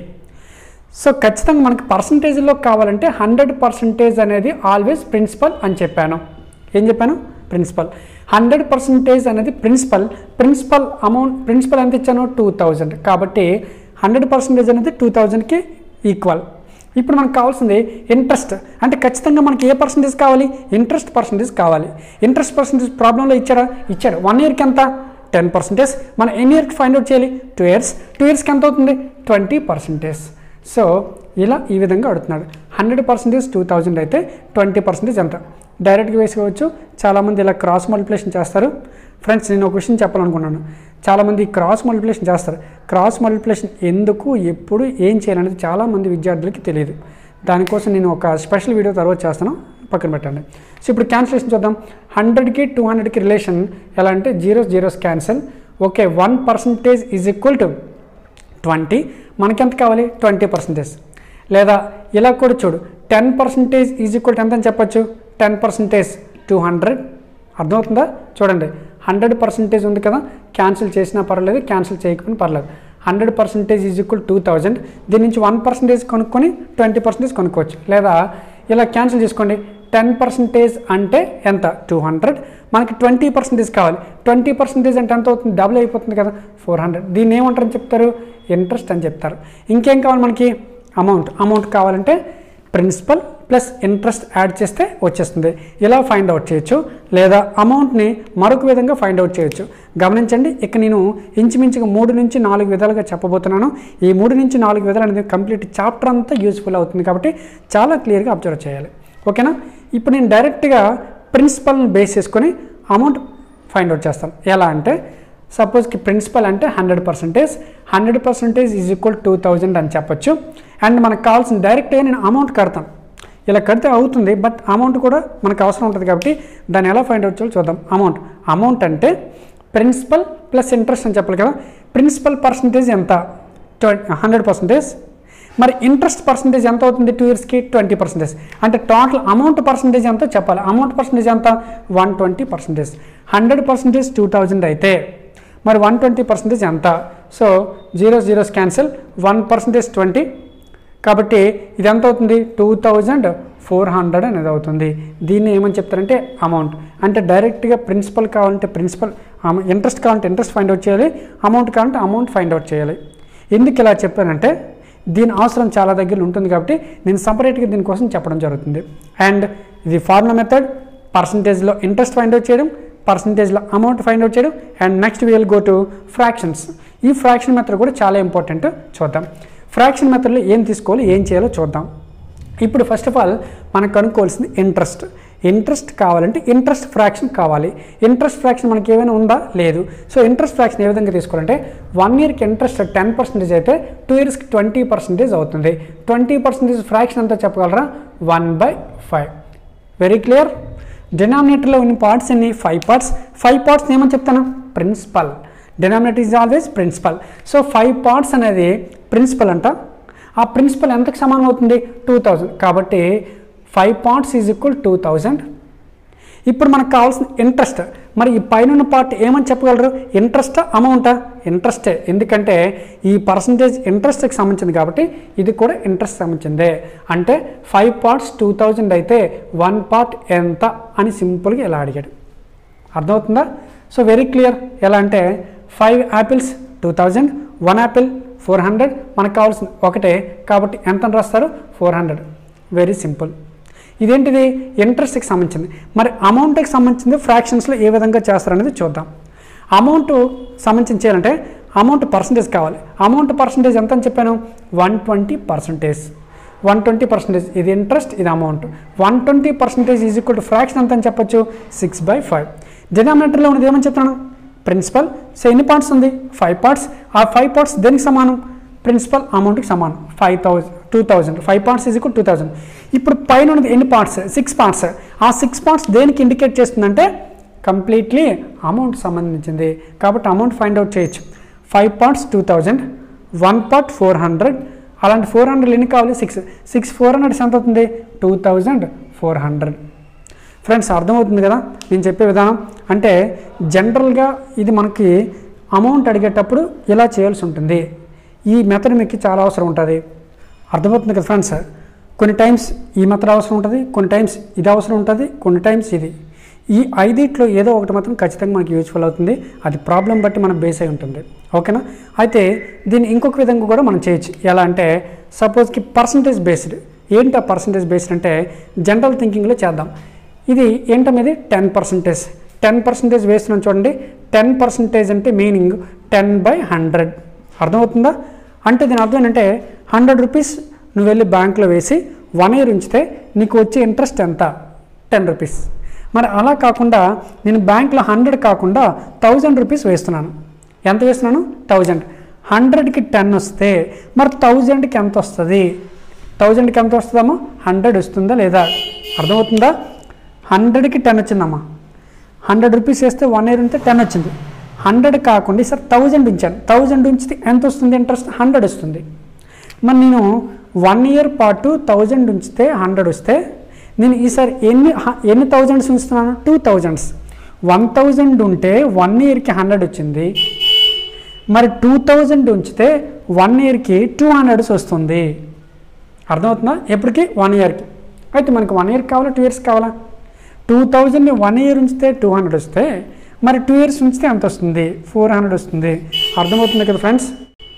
సో ఖచ్చితంగా మనకి పర్సంటేజ్లో కావాలంటే హండ్రెడ్ పర్సంటేజ్ అనేది ఆల్వేస్ ప్రిన్సిపల్ అని చెప్పాను ఏం చెప్పాను ప్రిన్సిపల్ హండ్రెడ్ పర్సంటేజ్ అనేది ప్రిన్సిపల్ ప్రిన్సిపల్ అమౌంట్ ప్రిన్సిపల్ ఎంత ఇచ్చాను టూ థౌజండ్ కాబట్టి హండ్రెడ్ పర్సంటేజ్ అనేది టూ థౌజండ్కి ఈక్వల్ ఇప్పుడు మనకు కావాల్సింది ఇంట్రెస్ట్ అంటే ఖచ్చితంగా మనకి ఏ పర్సంటేజ్ కావాలి ఇంట్రెస్ట్ పర్సంటేజ్ కావాలి ఇంట్రెస్ట్ పర్సంటేజ్ ప్రాబ్లంలో ఇచ్చాడా ఇచ్చాడు వన్ ఇయర్కి ఎంత టెన్ పర్సెంటేజ్ మనం ఎన్ని ఇయర్కి ఫైండ్ అవుట్ చేయాలి టూ ఇయర్స్ టూ ఇయర్స్కి ఎంత అవుతుంది ట్వంటీ పర్సెంటేజ్ సో ఇలా ఈ విధంగా అడుగుతున్నాడు హండ్రెడ్ పర్సెంటేజ్ టూ థౌజండ్ అయితే ట్వంటీ పర్సెంటేజ్ ఎంత డైరెక్ట్గా వేసుకోవచ్చు చాలామంది ఇలా క్రాస్ మల్టిప్లేషన్ చేస్తారు ఫ్రెండ్స్ నేను ఒక విషయం చెప్పాలనుకున్నాను చాలామంది క్రాస్ మల్టిప్లేషన్ చేస్తారు క్రాస్ మల్టిప్లేషన్ ఎందుకు ఎప్పుడు ఏం చేయాలనేది చాలామంది విద్యార్థులకి తెలియదు దానికోసం నేను ఒక స్పెషల్ వీడియో తర్వాత చేస్తాను పక్కన పెట్టండి సో ఇప్పుడు క్యాన్సిలేషన్ చూద్దాం హండ్రెడ్కి టూ హండ్రెడ్కి రిలేషన్ ఎలా అంటే zeros zeros cancel okay one percentage is equal to twenty మనకెంత కావాలి ట్వంటీ పర్సెంటేజ్ లేదా ఇలా కూడా చూడు ten percentage is equal to ఎంత అని చెప్పొచ్చు టెన్ పర్సెంటేజ్ టూ హండ్రెడ్ అర్థమవుతుందా చూడండి హండ్రెడ్ పర్సెంటేజ్ ఉంది కదా క్యాన్సిల్ చేసినా పర్లేదు క్యాన్సిల్ చేయకపోయినా పర్లేదు hundred percentage is equal two thousand దీని నుంచి వన్ పర్సెంటేజ్ కొనుక్కొని ట్వంటీ పర్సెంటేజ్ కొనుక్కోవచ్చు లేదా ఇలా క్యాన్సిల్ చేసుకోండి టెన్ పర్సెంటేజ్ అంటే ఎంత టూ హండ్రెడ్ మనకి ట్వంటీ పర్సెంటేజ్ కావాలి ట్వంటీ పర్సెంటేజ్ అంటే ఎంత అవుతుంది డబుల్ అయిపోతుంది కదా ఫోర్ హండ్రెడ్ దీన్ని ఏమంటారని చెప్తారు ఇంట్రెస్ట్ అని చెప్తారు ఇంకేం కావాలి మనకి అమౌంట్ అమౌంట్ కావాలంటే ప్రిన్సిపల్ ప్లస్ ఇంట్రెస్ట్ యాడ్ చేస్తే వచ్చేస్తుంది ఇలా ఫైండ్ అవుట్ చేయొచ్చు లేదా అమౌంట్ని మరొక విధంగా ఫైండ్ అవుట్ చేయొచ్చు గమనించండి ఇక నేను ఇంచుమించుగా మూడు నుంచి నాలుగు విధాలుగా చెప్పబోతున్నాను ఈ మూడు నుంచి నాలుగు విధాలు అనేది కంప్లీట్ చాప్టర్ అంతా యూస్ఫుల్ అవుతుంది కాబట్టి చాలా క్లియర్గా అబ్జర్వ్ చేయాలి ఓకేనా ఇప్పుడు నేను డైరెక్ట్గా ప్రిన్సిపల్ని బేస్ చేసుకొని అమౌంట్ ఫైండ్ అవుట్ చేస్తాను ఎలా అంటే సపోజ్కి ప్రిన్సిపల్ అంటే hundred percentage hundred percentage is equal two thousand అని చెప్పొచ్చు అండ్ మనకు కావాల్సిన డైరెక్ట్గా నేను అమౌంట్ కడతాను ఇలా కడితే అవుతుంది బట్ అమౌంట్ కూడా మనకు అవసరం ఉంటుంది కాబట్టి దాన్ని ఎలా ఫైండ్ అవుట్ చేయాలో చూద్దాం అమౌంట్ అమౌంట్ అంటే ప్రిన్సిపల్ ప్లస్ ఇంట్రెస్ట్ అని చెప్పాలి కదా ప్రిన్సిపల్ పర్సంటేజ్ ఎంత హండ్రెడ్ పర్సంటేజ్ మరి ఇంట్రెస్ట్ పర్సంటేజ్ ఎంత అవుతుంది టూ ఇయర్స్కి ట్వంటీ పర్సెంటేజ్ అంటే టోటల్ అమౌంట్ పర్సంటేజ్ ఎంతో చెప్పాలి అమౌంట్ పర్సంటేజ్ ఎంత one twenty percentage hundred percentage two thousand అయితే మరి వన్ ట్వంటీ పర్సెంటేజ్ ఎంత so zero zeros cancel one percentage twenty కాబట్టి ఇది ఎంత అవుతుంది టూ థౌజండ్ ఫోర్ హండ్రెడ్ అనేది అవుతుంది దీన్ని ఏమని చెప్తారంటే అమౌంట్ అంటే డైరెక్ట్గా ప్రిన్సిపల్ కావాలంటే ప్రిన్సిపల్ ఇంట్రెస్ట్ కావాలంటే ఇంట్రెస్ట్ ఫైండ్ అవుట్ చేయాలి అమౌంట్ కావాలంటే అమౌంట్ ఫైండ్ అవుట్ చేయాలి ఎందుకు ఇలా చెప్పానంటే దీని అవసరం చాలా దగ్గర ఉంటుంది కాబట్టి నేను సపరేట్గా దీనికోసం చెప్పడం జరుగుతుంది అండ్ ఇది ఫార్ములా మెథడ్ పర్సంటేజ్లో ఇంట్రెస్ట్ ఫైండ్ అవుట్ చేయడం పర్సంటేజ్లో అమౌంట్ ఫైండ్ అవుట్ చేయడం and next will go to fractions ఈ ఫ్రాక్షన్ మెథడ్ కూడా చాలా ఇంపార్టెంట్ చూద్దాం ఫ్రాక్షన్ మెథడ్లో ఏం తీసుకోవాలి ఏం చేయాలో చూద్దాం ఇప్పుడు ఫస్ట్ ఆఫ్ ఆల్ మనకు కనుక్కోవాల్సింది ఇంట్రెస్ట్ ఇంట్రెస్ట్ కావాలంటే ఇంట్రెస్ట్ ఫ్రాక్షన్ కావాలి ఇంట్రెస్ట్ ఫ్రాక్షన్ మనకి ఏమైనా ఉందా లేదు సో ఇంట్రెస్ట్ ఫ్రాక్షన్ ఏ విధంగా తీసుకోవాలంటే వన్ ఇయర్కి ఇంట్రెస్ట్ టెన్ పర్సెంటేజ్ అయితే టూ ఇయర్స్కి ట్వంటీ పర్సెంటేజ్ అవుతుంది ట్వంటీ పర్సెంటేజ్ ఫ్రాక్షన్ అంతా చెప్పగలరా one by five very clear డినామినేటర్లో ఉన్న పార్ట్స్ ఎన్ని ఫైవ్ పార్ట్స్ ఫైవ్ పార్ట్స్ ఏమని చెప్తాను principal denominator is always principal so five parts అనేది ప్రిన్సిపల్ అంట ఆ ప్రిన్సిపల్ ఎంతకు సమానం అవుతుంది టూ థౌజండ్ కాబట్టి five parts is equal two thousand ఇప్పుడు మనకు కావాల్సిన ఇంట్రెస్ట్ మరి ఈ పైన పార్ట్ ఏమని చెప్పగలరు ఇంట్రెస్ట్ అమౌంటా ఇంట్రెస్టే ఎందుకంటే ఈ పర్సంటేజ్ ఇంట్రెస్ట్కి సంబంధించింది కాబట్టి ఇది కూడా ఇంట్రెస్ట్ సంబంధించిందే అంటే ఫైవ్ పార్ట్స్ టూ థౌజండ్ అయితే వన్ పార్ట్ ఎంత అని సింపుల్గా ఇలా అడిగాడు అర్థమవుతుందా సో వెరీ క్లియర్ ఎలా అంటే five apples two thousand one apple four hundred మనకు కావాల్సింది ఒకటే కాబట్టి ఎంత అని రాస్తారు ఫోర్ హండ్రెడ్ వెరీ సింపుల్ ఇదేంటిది ఇంట్రెస్ట్కి సంబంధించింది మరి అమౌంట్కి సంబంధించింది ఫ్రాక్షన్స్లో ఏ విధంగా చేస్తారనేది చూద్దాం అమౌంట్ సంబంధించి చేయాలంటే అమౌంట్ పర్సంటేజ్ కావాలి అమౌంట్ పర్సంటేజ్ ఎంత అని చెప్పాను one twenty percentage one twenty percentage ఇది ఇంట్రెస్ట్ ఇది amount one twenty percentage is equal to fraction ఎంత అని చెప్పొచ్చు సిక్స్ బై ఫైవ్ డినామినేటర్లో ఉన్నది ఏమని చెప్తున్నాను ప్రిన్సిపల్ సో ఎన్ని పార్ట్స్ ఉంది ఫైవ్ పార్ట్స్ ఆ ఫైవ్ పార్ట్స్ దేనికి సమానం ప్రిన్సిపల్ అమౌంట్కి సమానం five thousand two thousand five parts is equal two thousand ఇప్పుడు పైన ఉన్నది ఎన్ని పార్ట్స్ సిక్స్ పార్ట్స్ ఆ సిక్స్ పార్ట్స్ దేనికి ఇండికేట్ చేస్తుందంటే కంప్లీట్లీ అమౌంట్ సంబంధించింది కాబట్టి అమౌంట్ ఫైండ్ అవుట్ చేయొచ్చు five parts two thousand one part four hundred అలాంటి ఫోర్ హండ్రెడ్ ఎన్ని కావాలి సిక్స్ సిక్స్ ఫోర్ హండ్రెడ్ ఎంత అవుతుంది two thousand four hundred friends అర్థమవుతుంది కదా నేను చెప్పే విధానం అంటే జనరల్గా ఇది మనకి అమౌంట్ అడిగేటప్పుడు ఇలా చేయాల్సి ఉంటుంది ఈ మెథడ్ మీకు చాలా అవసరం ఉంటుంది అర్థమవుతుంది కదా ఫ్రెండ్స్ కొన్ని టైమ్స్ ఈ మెథడ్ అవసరం ఉంటుంది కొన్ని టైమ్స్ ఇది అవసరం ఉంటుంది కొన్ని టైమ్స్ ఇది ఈ ఐదిట్లో ఏదో ఒకటి మాత్రం ఖచ్చితంగా మనకి యూజ్ఫుల్ అవుతుంది అది ప్రాబ్లం బట్టి మనం బేస్ అయి ఉంటుంది ఓకేనా అయితే దీన్ని ఇంకొక విధంగా కూడా మనం చేయొచ్చు ఎలా అంటే సపోజ్కి పర్సంటేజ్ బేస్డ్ ఏంటి ఆ పర్సంటేజ్ బేస్డ్ అంటే జనరల్ థింకింగ్లో చేద్దాం ఇది ఏంటనేది టెన్ పర్సంటేజ్ టెన్ పర్సంటేజ్ వేస్తున్నాం చూడండి టెన్ పర్సంటేజ్ అంటే మీనింగ్ టెన్ బై హండ్రెడ్ అర్థమవుతుందా అంటే దీని అర్థం ఏంటంటే హండ్రెడ్ రూపీస్ నువ్వు వెళ్ళి బ్యాంక్లో వేసి వన్ ఇయర్ ఉంచితే నీకు వచ్చే ఇంట్రెస్ట్ ఎంత టెన్ రూపీస్ మరి అలా కాకుండా నేను బ్యాంక్లో హండ్రెడ్ కాకుండా థౌజండ్ రూపీస్ వేస్తున్నాను ఎంత వేస్తున్నాను థౌజండ్ హండ్రెడ్కి టెన్ వస్తే మరి థౌజండ్కి ఎంత వస్తుంది థౌజండ్కి ఎంత వస్తుందమ్మా హండ్రెడ్ వస్తుందా లేదా అర్థమవుతుందా హండ్రెడ్కి టెన్ వచ్చిందమ్మా హండ్రెడ్ రూపీస్ వేస్తే వన్ ఇయర్ ఉంటే టెన్ వచ్చింది హండ్రెడ్ కాకుండా సార్ థౌజండ్ ఉంచాను థౌజండ్ ఉంచితే ఎంత వస్తుంది ఇంట్రెస్ట్ హండ్రెడ్ వస్తుంది మరి నేను వన్ ఇయర్ పాటు థౌజండ్ ఉంచితే హండ్రెడ్ వస్తే నేను ఈసారి ఎన్ని హ- ఎన్ని థౌజండ్స్ ఉంచుతున్నాను టూ థౌజండ్స్ వన్ థౌజండ్ ఉంటే వన్ ఇయర్కి హండ్రెడ్ వచ్చింది మరి టూ థౌజండ్ ఉంచితే వన్ ఇయర్కి టూ హండ్రెడ్స్ వస్తుంది అర్థమవుతుందా ఎప్పటికి వన్ ఇయర్కి అయితే మనకి వన్ ఇయర్ కావాలా టూ ఇయర్స్ కావాలా టూ థౌజండ్ని వన్ ఇయర్ ఉంచితే టూ హండ్రెడ్ వస్తే మరి టూ ఇయర్స్ ఉంచితే ఎంత వస్తుంది ఫోర్ హండ్రెడ్ వస్తుంది అర్థమవుతుంది కదా ఫ్రెండ్స్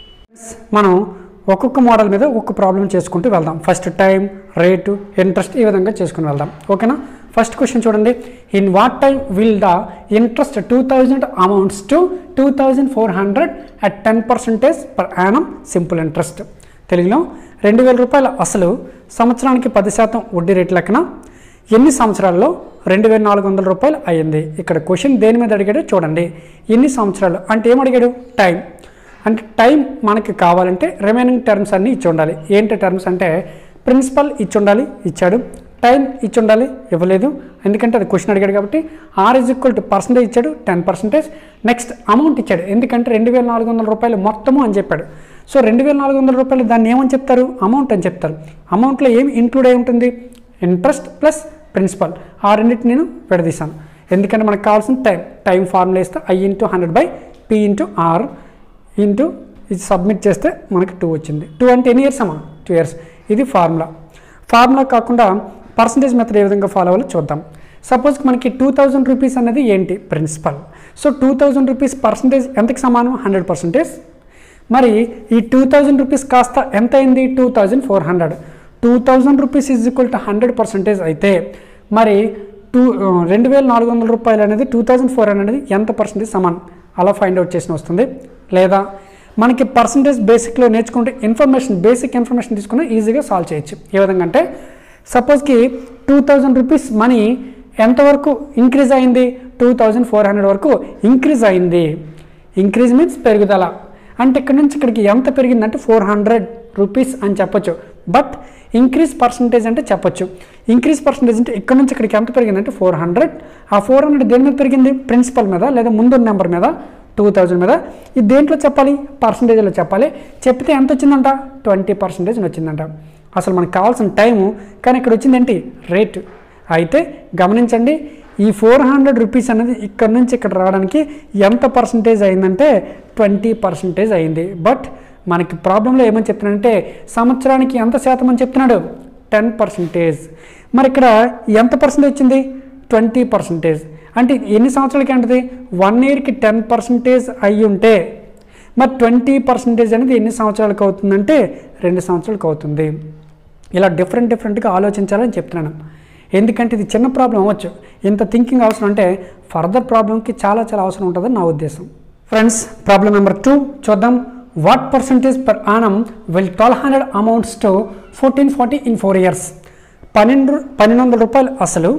మనం ఒక్కొక్క మోడల్ మీద ఒక్కొక్క ప్రాబ్లం చేసుకుంటూ వెళ్దాం ఫస్ట్ టైం రేటు ఇంట్రెస్ట్ ఈ విధంగా చేసుకుని వెళ్దాం ఓకేనా ఫస్ట్ క్వశ్చన్ చూడండి in what time will the interest two thousand amounts to two thousand four hundred at ten percentage per annum simple interest తెలుగులో రెండు వేల రూపాయల అసలు సంవత్సరానికి పది శాతం వడ్డీ రేటు లెక్కన ఎన్ని సంవత్సరాల్లో రెండు వేల నాలుగు వందల రూపాయలు అయ్యింది ఇక్కడ క్వశ్చన్ దేని మీద అడిగాడో చూడండి ఎన్ని సంవత్సరాలు అంటే ఏం అడిగాడు టైం అంటే టైం మనకి కావాలంటే రిమైనింగ్ టర్మ్స్ అన్నీ ఇచ్చి ఉండాలి ఏంటి టర్మ్స్ అంటే ప్రిన్సిపల్ ఇచ్చి ఉండాలి ఇచ్చాడు టైం ఇచ్చి ఉండాలి ఇవ్వలేదు ఎందుకంటే అది క్వశ్చన్ అడిగాడు కాబట్టి R is equal to percentage ఇచ్చాడు టెన్ పర్సెంటేజ్ నెక్స్ట్ అమౌంట్ ఇచ్చాడు ఎందుకంటే రెండు వేల నాలుగు వందల రూపాయలు మొత్తము అని చెప్పాడు సో రెండు వేల నాలుగు వందల రూపాయలు దాన్ని ఏమని చెప్తారు అమౌంట్ అని చెప్తారు అమౌంట్లో ఏమి ఇంక్లూడ్ అయి ఉంటుంది ఇంట్రెస్ట్ ప్లస్ ప్రిన్సిపల్ ఆ రెండింటిని నేను విడదీశాను ఎందుకంటే మనకు కావాల్సిన టైం టైం ఫార్ములా ఇస్తే I into hundred by P into R into ఇది సబ్మిట్ చేస్తే మనకి టూ వచ్చింది టూ అంటే ఎన్ని ఇయర్స్ అమ్మా టూ ఇయర్స్ ఇది ఫార్ములా ఫార్ములా కాకుండా పర్సంటేజ్ మెథడ్ ఏ విధంగా ఫాలో అవ్వాలో చూద్దాం సపోజ్ మనకి టూ థౌజండ్ రూపీస్ అనేది ఏంటి principal so two thousand rupees percentage ఎంతకి సమానం హండ్రెడ్ పర్సంటేజ్ మరి ఈ టూ థౌజండ్ రూపీస్ కాస్త ఎంత అయింది two thousand four hundred two thousand rupees is equal to hundred percentage అయితే మరి టూ రెండు వేల నాలుగు వందల రూపాయలు అనేది టూ థౌజండ్ ఫోర్ హండ్రెడ్ అనేది ఎంత పర్సెంటేజ్ సమానం అలా ఫైండ్ అవుట్ చేసిన వస్తుంది లేదా మనకి పర్సంటేజ్ బేసిక్లో నేర్చుకుంటే ఇన్ఫర్మేషన్ బేసిక్ ఇన్ఫర్మేషన్ తీసుకుని ఈజీగా సాల్వ్ చేయొచ్చు ఏ విధంగా అంటే సపోజ్కి టూ థౌజండ్ రూపీస్ మనీ ఎంతవరకు ఇంక్రీజ్ అయింది టూ థౌజండ్ ఫోర్ హండ్రెడ్ వరకు ఇంక్రీజ్ అయింది ఇంక్రీజ్ మీన్స్ పెరుగుదల అంటే ఇక్కడ నుంచి ఇక్కడికి ఎంత పెరిగిందంటే ఫోర్ హండ్రెడ్ రూపీస్ అని చెప్పొచ్చు బట్ ఇంక్రీజ్ పర్సంటేజ్ అంటే చెప్పొచ్చు ఇంక్రీజ్ పర్సంటేజ్ అంటే ఇక్కడ నుంచి ఇక్కడికి ఎంత పెరిగిందంటే ఫోర్ హండ్రెడ్ ఆ ఫోర్ హండ్రెడ్ దేని మీద పెరిగింది ప్రిన్సిపల్ మీద లేదా ముందు నెంబర్ మీద టూ థౌజండ్ మీద ఇది దేంట్లో చెప్పాలి పర్సంటేజ్లో చెప్పాలి చెప్తే ఎంత వచ్చిందంట ట్వంటీ పర్సెంటేజ్ వచ్చిందంట అసలు మనకు కావాల్సిన టైము కానీ ఇక్కడ వచ్చిందేంటి రేటు అయితే గమనించండి ఈ ఫోర్ హండ్రెడ్ రూపీస్ అనేది ఇక్కడ నుంచి ఇక్కడ రావడానికి ఎంత పర్సంటేజ్ అయిందంటే ట్వంటీ పర్సంటేజ్ అయింది బట్ మనకి ప్రాబ్లంలో ఏమని చెప్తున్నాడంటే సంవత్సరానికి ఎంత శాతం అని చెప్తున్నాడు టెన్ పర్సంటేజ్ మరి ఇక్కడ ఎంత పర్సెంటేజ్ వచ్చింది ట్వంటీ పర్సంటేజ్ అంటే ఎన్ని సంవత్సరాలకి ఏంటిది వన్ ఇయర్కి టెన్ పర్సంటేజ్ అయ్యి ఉంటే మరి ట్వంటీ పర్సంటేజ్ అనేది ఎన్ని సంవత్సరాలకు అవుతుందంటే రెండు సంవత్సరాలకు అవుతుంది ఇలా డిఫరెంట్ డిఫరెంట్గా ఆలోచించాలని చెప్తున్నాను ఎందుకంటే ఇది చిన్న ప్రాబ్లం అవ్వచ్చు ఇంత థింకింగ్ అవసరం అంటే ఫర్దర్ ప్రాబ్లంకి చాలా చాలా అవసరం ఉంటుందని నా ఉద్దేశం ఫ్రెండ్స్ ప్రాబ్లం నెంబర్ టూ చూద్దాం what percentage per annum will twelve hundred amounts to fourteen forty in four years పన్నెండు పన్నెండు వందల రూపాయలు అసలు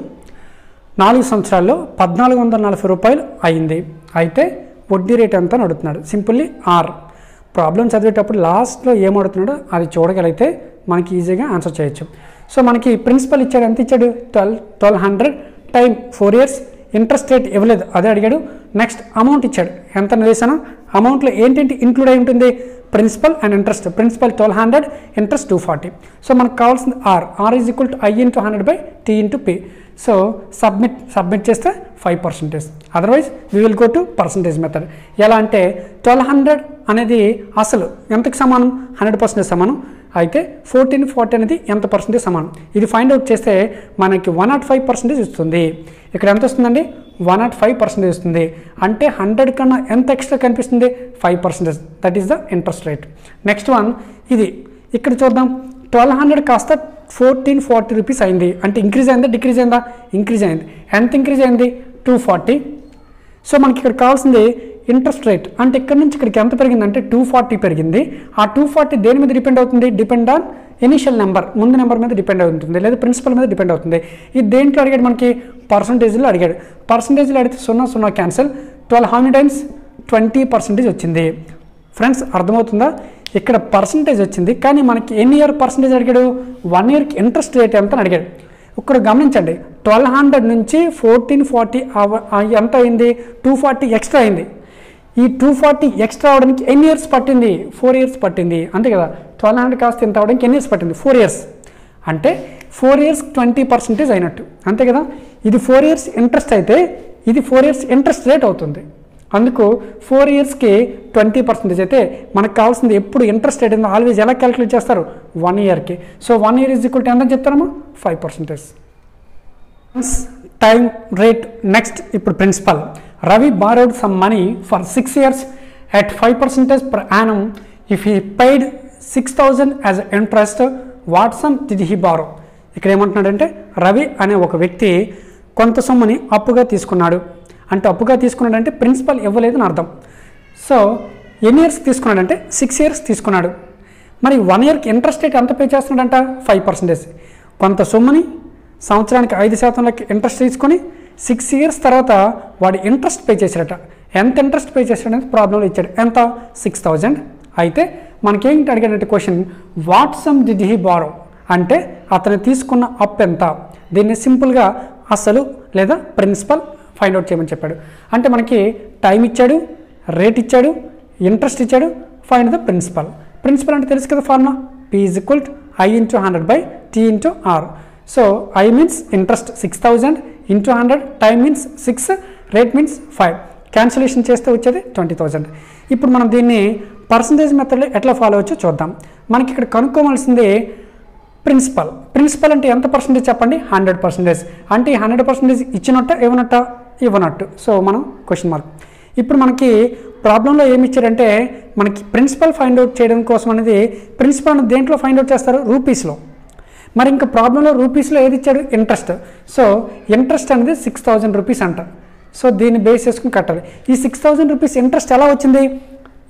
నాలుగు సంవత్సరాల్లో పద్నాలుగు వందల నలభై రూపాయలు అయింది అయితే వడ్డీ రేట్ ఎంత అని అడుగుతున్నాడు సింపుల్లీ ఆర్ ప్రాబ్లం చదివేటప్పుడు లాస్ట్లో ఏం అడుగుతున్నాడో అది చూడగలిగితే మనకి ఈజీగా ఆన్సర్ చేయొచ్చు సో మనకి ప్రిన్సిపల్ ఇచ్చాడు ఎంత ఇచ్చాడు twelve twelve hundred time four years interest rate ఇవ్వలేదు అదే అడిగాడు నెక్స్ట్ అమౌంట్ ఇచ్చాడు ఎంత వేసాను అమౌంట్లో ఏంటంటే ఇంక్లూడ్ అయి ఉంటుంది principal and interest principal twelve hundred interest two forty so మనకు కావాల్సింది R R is equal to I into hundred by T into P so submit submit చేస్తే five percentage otherwise we will go to percentage method ఎలా అంటే twelve hundred అనేది అసలు ఎంతకి సమానం hundred percentage సమానం అయితే ఫోర్టీన్ ఫార్టీ అనేది ఎంత పర్సెంటేజ్ సమానం ఇది ఫైండ్ అవుట్ చేస్తే మనకి వన్ నాట్ ఫైవ్ పర్సెంటేజ్ ఇస్తుంది ఇక్కడ ఎంత వస్తుందండి వన్ నాట్ ఫైవ్ పర్సెంటేజ్ వస్తుంది అంటే హండ్రెడ్ కన్నా ఎంత ఎక్స్ట్రా కనిపిస్తుంది five percentage that is the interest rate next one ఇది ఇక్కడ చూద్దాం ట్వెల్వ్ హండ్రెడ్ కాస్త ఫోర్టీన్ ఫార్టీ రూపీస్ అయింది అంటే ఇంక్రీజ్ అయిందా డిక్రీజ్ అయిందా ఇంక్రీజ్ అయింది ఎంత ఇంక్రీజ్ అయింది టూ ఫార్టీ సో మనకి ఇక్కడ కావాల్సింది ఇంట్రెస్ట్ రేట్ అంటే ఇక్కడ నుంచి ఇక్కడికి ఎంత పెరిగిందంటే టూ ఫార్టీ పెరిగింది ఆ టూ ఫార్టీ దేని మీద డిపెండ్ అవుతుంది డిపెండ్ ఆన్ ఇనిషియల్ నెంబర్ ముందు నెంబర్ మీద డిపెండ్ అవుతుంది లేదా ప్రిన్సిపల్ మీద డిపెండ్ అవుతుంది ఇది దేంట్లో అడిగాడు మనకి పర్సంటేజ్లో అడిగాడు పర్సంటేజ్లో అడిగితే సున్నా సున్నా cancel twelve hundred times twenty percentage వచ్చింది ఫ్రెండ్స్ అర్థమవుతుందా ఇక్కడ పర్సంటేజ్ వచ్చింది కానీ మనకి ఎన్ని ఇయర్ పర్సంటేజ్ అడిగాడు వన్ ఇయర్కి ఇంట్రెస్ట్ రేట్ ఎంత అని అడిగాడు ఇక్కడ గమనించండి ట్వెల్వ్ హండ్రెడ్ నుంచి ఫోర్టీన్ ఫార్టీ ఎంత అయింది టూ ఫార్టీ ఎక్స్ట్రా అయింది ఈ టూ ఫార్టీ ఎక్స్ట్రా అవడానికి ఎన్ని ఇయర్స్ పట్టింది ఫోర్ ఇయర్స్ పట్టింది అంతే కదా ట్వెల్వ్ హండ్రెడ్ కాస్త ఇంత అవడానికి ఎన్ని ఇయర్స్ పట్టింది ఫోర్ ఇయర్స్ అంటే ఫోర్ ఇయర్స్ ట్వంటీ పర్సెంటేజ్ అయినట్టు అంతే కదా ఇది ఫోర్ ఇయర్స్ ఇంట్రెస్ట్ అయితే ఇది ఫోర్ ఇయర్స్ ఇంట్రెస్ట్ రేట్ అవుతుంది అందుకు ఫోర్ ఇయర్స్కి ట్వంటీ పర్సెంటేజ్ అయితే మనకు కావాల్సింది ఎప్పుడు ఇంట్రెస్ట్ రేట్ ఆల్వేజ్ ఎలా క్యాలిక్యులేట్ చేస్తారు వన్ ఇయర్కి so one year is equal to ఎంత చెప్తారమ్మా five percentage time rate next ఇప్పుడు principal Ravi borrowed some money for six years at five percentage per annum if he paid six thousand as interest what sum did he borrow ఇక్కడ ఏమంటున్నాడంటే రవి అనే ఒక వ్యక్తి కొంత సొమ్ముని అప్పుగా తీసుకున్నాడు అంటే అప్పుగా తీసుకున్నాడంటే ప్రిన్సిపల్ ఇవ్వలేదని అర్థం సో ఎన్ని ఇయర్స్ తీసుకున్నాడంటే సిక్స్ ఇయర్స్ తీసుకున్నాడు మరి వన్ ఇయర్కి ఇంట్రెస్ట్ రేట్ ఎంత పే చేస్తున్నాడంట ఫైవ్ పర్సెంటేజ్ కొంత సొమ్ముని సంవత్సరానికి ఐదు శాతం లెక్క ఇంట్రెస్ట్ తీసుకొని సిక్స్ ఇయర్స్ తర్వాత వాడు ఇంట్రెస్ట్ పే చేశాడట ఎంత ఇంట్రెస్ట్ పే చేశాడనేది ప్రాబ్లంలో ఇచ్చాడు ఎంత సిక్స్ థౌజండ్ అయితే మనకేంటి అడిగాడంటే question what sum did he borrow అంటే అతను తీసుకున్న అప్ ఎంత దీన్ని సింపుల్గా అసలు లేదా ప్రిన్సిపల్ ఫైండ్ అవుట్ చేయమని చెప్పాడు అంటే మనకి టైం ఇచ్చాడు రేట్ ఇచ్చాడు ఇంట్రెస్ట్ ఇచ్చాడు ఫైండ్ ద ప్రిన్సిపల్ ప్రిన్సిపల్ అంటే తెలుసు కదా formula P is equal to I into hundred by T into R so I means interest six thousand into hundred time means six rate means five cancellation చేస్తే వచ్చేది twenty thousand ఇప్పుడు మనం దీన్ని percentage మెథడ్లో ఎట్లా ఫాలో అవ్వచ్చో చూద్దాం మనకి ఇక్కడ కనుక్కోవాల్సింది ప్రిన్సిపల్ ప్రిన్సిపల్ అంటే ఎంత పర్సెంటేజ్ చెప్పండి హండ్రెడ్ పర్సెంటేజ్ అంటే ఈ హండ్రెడ్ పర్సెంటేజ్ ఇచ్చినట్ట ఇవ్వనట్ట ఇవ్వనట్టు సో మనం క్వశ్చన్ మార్క్ ఇప్పుడు మనకి ప్రాబ్లంలో ఏమి ఇచ్చారంటే మనకి ప్రిన్సిపల్ ఫైండ్ అవుట్ చేయడం కోసం అనేది ప్రిన్సిపల్ అనేది దేంట్లో ఫైండ్ అవుట్ చేస్తారు రూపీస్లో మరి ఇంకా ప్రాబ్లంలో రూపీస్లో ఏది ఇచ్చాడు ఇంట్రెస్ట్ సో ఇంట్రెస్ట్ అనేది సిక్స్ థౌజండ్ రూపీస్ అంట సో దీన్ని బేస్ చేసుకుని కట్టాలి ఈ సిక్స్ థౌజండ్ రూపీస్ ఇంట్రెస్ట్ ఎలా వచ్చింది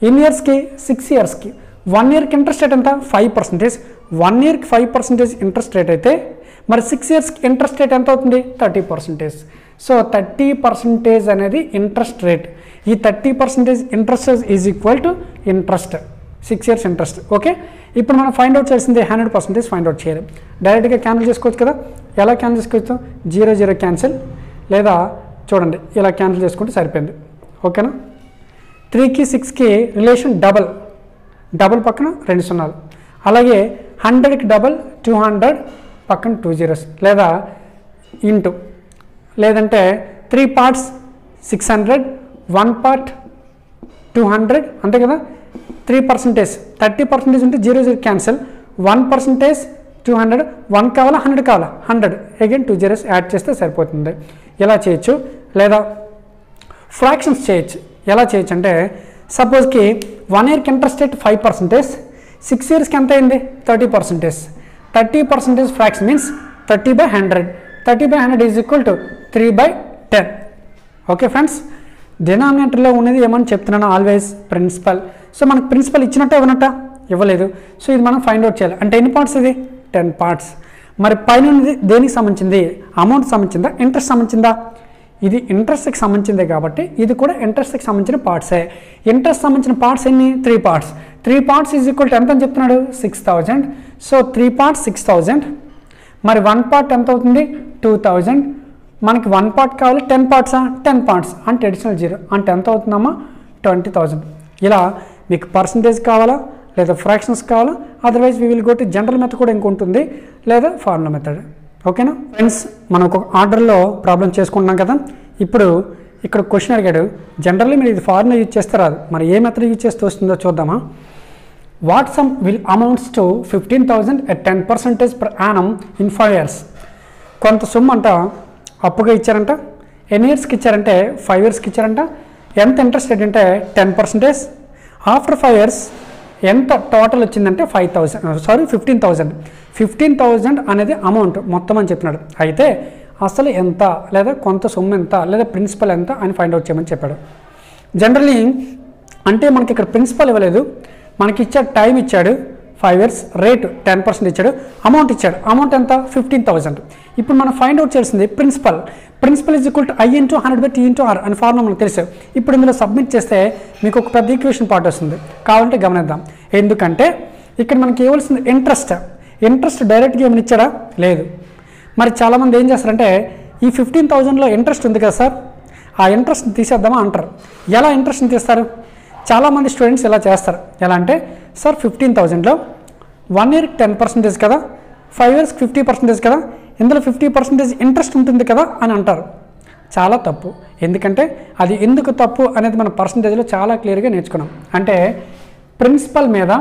ఎన్ని ఇయర్స్కి సిక్స్ ఇయర్స్కి వన్ ఇయర్కి ఇంట్రెస్ట్ రేట్ ఎంత ఫైవ్ పర్సెంటేజ్ వన్ ఇయర్కి ఫైవ్ పర్సెంటేజ్ ఇంట్రెస్ట్ రేట్ అయితే మరి సిక్స్ ఇయర్స్కి ఇంట్రెస్ట్ రేట్ ఎంత అవుతుంది thirty percentage so thirty percentage అనేది ఇంట్రెస్ట్ రేట్ ఈ thirty percentage interest is equal to interest six years interest okay ఇప్పుడు మనం ఫైండ్ అవుట్ చేసింది హండ్రెడ్ పర్సెంటేజ్ ఫైండ్ అవుట్ చేయాలి డైరెక్ట్గా క్యాన్సిల్ చేసుకోవచ్చు కదా ఎలా క్యాన్సిల్ చేసుకోవచ్చు జీరో జీరో క్యాన్సిల్ లేదా చూడండి ఇలా క్యాన్సిల్ చేసుకుంటే సరిపోయింది ఓకేనా త్రీకి సిక్స్కి రిలేషన్ డబల్ డబల్ పక్కన రెండు సున్నాలు అలాగే హండ్రెడ్కి డబల్ టూ హండ్రెడ్ పక్కన టూ జీరోస్ లేదా ఇంటూ లేదంటే three parts six hundred one part two hundred అంతే కదా త్రీ పర్సెంటేజ్ థర్టీ పర్సెంటేజ్ ఉంటే zero zero cancel one percentage two hundred one కావాలా హండ్రెడ్ కావాలా hundred again two zeros add చేస్తే సరిపోతుంది ఇలా చేయొచ్చు లేదా ఫ్రాక్షన్స్ చేయొచ్చు ఎలా చేయొచ్చు అంటే సపోజ్కి వన్ ఇయర్కి interest rate five percentage six ఇయర్స్కి ఎంత అయింది thirty percentage thirty percentage fraction means thirty by hundred thirty by hundred is equal to three by ten okay friends డినామినేటర్లో ఉన్నది ఏమని చెప్తున్నాను ఆల్వేస్ ప్రిన్సిపల్ సో మనకు ప్రిన్సిపల్ ఇచ్చినట్ట ఇవ్వనట్ట ఇవ్వలేదు సో ఇది మనం ఫైండ్ అవుట్ చేయాలి అంటే ఎన్ని పార్ట్స్ ఇది టెన్ పార్ట్స్ మరి పైన ఉన్నది దేనికి సంబంధించింది అమౌంట్ సంబంధించిందా ఇంట్రెస్ట్ సంబంధించిందా ఇది ఇంట్రెస్ట్కి సంబంధించిందే కాబట్టి ఇది కూడా ఇంట్రెస్ట్కి సంబంధించిన పార్ట్సే ఇంట్రెస్ట్ సంబంధించిన పార్ట్స్ ఎన్ని three parts three parts is equal to ఎంత అని చెప్తున్నాడు six thousand so three parts six thousand మరి వన్ పార్ట్ ఎంత అవుతుంది టూ థౌజండ్ మనకి వన్ పార్ట్ కావాలి టెన్ పార్ట్సా టెన్ పార్ట్స్ అంటే అడిషనల్ జీరో అంటే ఎంత అవుతుందమ్మా ట్వంటీ థౌజండ్ ఇలా మీకు పర్సంటేజ్ కావాలా లేదా ఫ్రాక్షన్స్ కావాలా otherwise we will go to general method కూడా ఇంకొంటుంది లేదా ఫార్ములా మెథడ్ ఓకేనా ఫ్రెండ్స్ మనం ఒక ఆర్డర్లో ప్రాబ్లం చేసుకుంటున్నాం కదా ఇప్పుడు ఇక్కడ క్వశ్చన్ అడిగాడు జనరల్లీ మీరు ఇది ఫార్ములా యూజ్ చేస్తే రాదు మరి ఏ మెథడ్ యూజ్ చేస్తే వస్తుందో చూద్దామా what sum will amounts to fifteen thousand at ten percentage per annum in five years కొంత సొమ్ము అంట అప్పుగా ఇచ్చారంట ఎన్ని ఇయర్స్కి ఇచ్చారంటే ఫైవ్ ఇయర్స్కి ఇచ్చారంట ఎంత ఇంట్రెస్ట్ రేట్ అంటే ten percentage after five years ఎంత టోటల్ వచ్చిందంటే five thousand sorry fifteen thousand fifteen thousand అనేది అమౌంట్ మొత్తం అని చెప్పినాడు అయితే అసలు ఎంత లేదా కొంత సొమ్ము ఎంత లేదా ప్రిన్సిపల్ ఎంత అని ఫైండ్ అవుట్ చేయమని చెప్పాడు జనరలీ అంటే మనకి ఇక్కడ ప్రిన్సిపల్ ఇవ్వలేదు మనకి ఇచ్చే టైం ఇచ్చాడు five years rate ten percent ఇచ్చాడు అమౌంట్ ఇచ్చాడు అమౌంట్ ఎంత ఫిఫ్టీన్ థౌసండ్ ఇప్పుడు మనం ఫైండ్ అవుట్ చేయాల్సింది principal principal is equal to I into hundred by T into R అని ఫార్ములా మనకు తెలుసు ఇప్పుడు ఇందులో సబ్మిట్ చేస్తే మీకు ఒక పెద్ద ఈక్వేషన్ పార్ట్ వస్తుంది కావాలంటే గమనిద్దాం ఎందుకంటే ఇక్కడ మనకి ఇవ్వాల్సింది ఇంట్రెస్ట్ ఇంట్రెస్ట్ డైరెక్ట్గా ఏమైనా ఇచ్చాడా లేదు మరి చాలామంది ఏం చేస్తారంటే ఈ ఫిఫ్టీన్ థౌజండ్లో ఇంట్రెస్ట్ ఉంది కదా సార్ ఆ ఇంట్రెస్ట్ తీసేద్దామా అంటారు ఎలా ఇంట్రెస్ట్ని తీస్తారు చాలామంది స్టూడెంట్స్ ఇలా చేస్తారు ఎలా అంటే సార్ ఫిఫ్టీన్ థౌజండ్లో వన్ ఇయర్కి టెన్ పర్సెంటేజ్ కదా ఫైవ్ ఇయర్స్కి ఫిఫ్టీ పర్సెంటేజ్ కదా ఇందులో ఫిఫ్టీ పర్సెంటేజ్ ఇంట్రెస్ట్ ఉంటుంది కదా అని అంటారు చాలా తప్పు ఎందుకంటే అది ఎందుకు తప్పు అనేది మన పర్సంటేజ్లో చాలా క్లియర్గా నేర్చుకున్నాం అంటే ప్రిన్సిపల్ మీద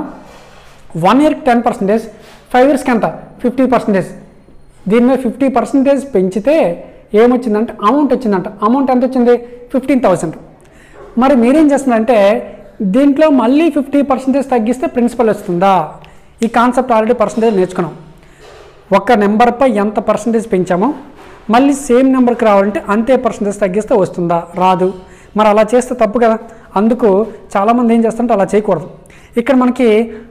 వన్ ఇయర్కి టెన్ పర్సెంటేజ్ ఫైవ్ ఇయర్స్కి ఎంత ఫిఫ్టీ పర్సెంటేజ్ దీని మీద ఫిఫ్టీ పర్సెంటేజ్ పెంచితే ఏమొచ్చిందంటే అమౌంట్ వచ్చిందంట అమౌంట్ ఎంత వచ్చింది ఫిఫ్టీన్ థౌసండ్ మరి మీరేం చేస్తున్నారంటే దీంట్లో మళ్ళీ ఫిఫ్టీ పర్సెంటేజ్ తగ్గిస్తే ప్రిన్సిపల్ వస్తుందా ఈ కాన్సెప్ట్ ఆల్రెడీ పర్సంటేజ్ నేర్చుకున్నాం ఒక నెంబర్పై ఎంత పర్సంటేజ్ పెంచామో మళ్ళీ సేమ్ నెంబర్కి రావాలంటే అంతే పర్సంటేజ్ తగ్గిస్తే వస్తుందా రాదు మరి అలా చేస్తే తప్పు కదా అందుకు చాలామంది ఏం చేస్తారంటే అలా చేయకూడదు ఇక్కడ మనకి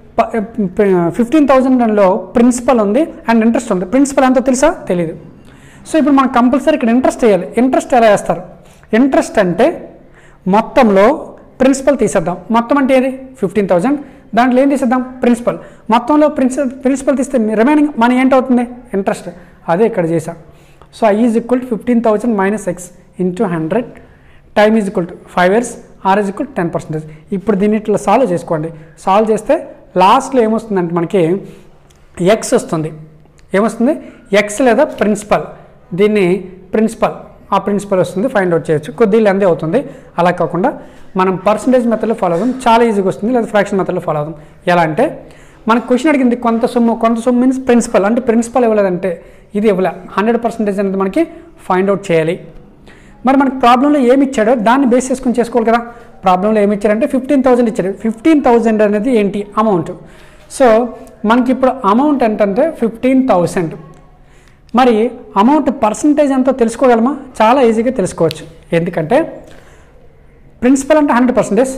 ఫిఫ్టీన్ థౌజండ్లో ప్రిన్సిపల్ ఉంది అండ్ ఇంట్రెస్ట్ ఉంది ప్రిన్సిపల్ ఎంతో తెలుసా తెలియదు సో ఇప్పుడు మనం కంపల్సరీ ఇక్కడ ఇంట్రెస్ట్ వేయాలి ఇంట్రెస్ట్ ఎలా వేస్తారు ఇంట్రెస్ట్ అంటే మొత్తంలో ప్రిన్సిపల్ తీసేద్దాం మొత్తం అంటే ఏది ఫిఫ్టీన్ థౌజండ్ దాంట్లో ఏం తీసేద్దాం ప్రిన్సిపల్ మొత్తంలో ప్రిన్సిపల్ ప్రిన్సిపల్ తీస్తే రిమైనింగ్ మనీ ఏంటవుతుంది ఇంట్రెస్ట్ అదే ఇక్కడ చేసాం so I is equal to fifteen thousand minus X into hundred time is equal to five years R is equal ten percentage ఇప్పుడు దీన్ని ఇట్లా సాల్వ్ చేసుకోండి సాల్వ్ చేస్తే లాస్ట్లో ఏమొస్తుందంటే మనకి ఎక్స్ వస్తుంది ఏమొస్తుంది ఎక్స్ లేదా ప్రిన్సిపల్ దీన్ని ప్రిన్సిపల్ ఆ ప్రిన్సిపల్ వస్తుంది ఫైండ్ అవుట్ చేయొచ్చు కొద్దిగా లెందే అవుతుంది అలా కాకుండా మనం పర్సంటేజ్ మెథడ్లో ఫాలో అవుదాం చాలా ఈజీగా వస్తుంది లేదా ఫ్రాక్షన్ మెథడ్లో ఫాలో అవుదాం ఎలా అంటే మనకు క్వశ్చన్ అడిగింది కొంత సొమ్ము కొంత సొమ్ము మీన్స్ ప్రిన్సిపల్ అంటే ప్రిన్సిపల్ ఇవ్వలేదంటే ఇది ఇవ్వలే హండ్రెడ్ పర్సెంటేజ్ అనేది మనకి ఫైండ్ అవుట్ చేయాలి మరి మనకి ప్రాబ్లంలో ఏమి ఇచ్చాడో దాన్ని బేస్ చేసుకుని చేసుకోవాలి కదా ప్రాబ్లంలో ఏమి ఇచ్చారంటే ఫిఫ్టీన్ థౌసండ్ ఇచ్చాడు ఫిఫ్టీన్ థౌసండ్ అనేది ఏంటి అమౌంట్ సో మనకి ఇప్పుడు అమౌంట్ ఏంటంటే ఫిఫ్టీన్ థౌసండ్ మరి అమౌంట్ పర్సంటేజ్ ఎంతో తెలుసుకోగలమా చాలా ఈజీగా తెలుసుకోవచ్చు ఎందుకంటే ప్రిన్సిపల్ అంటే హండ్రెడ్ పర్సెంటేజ్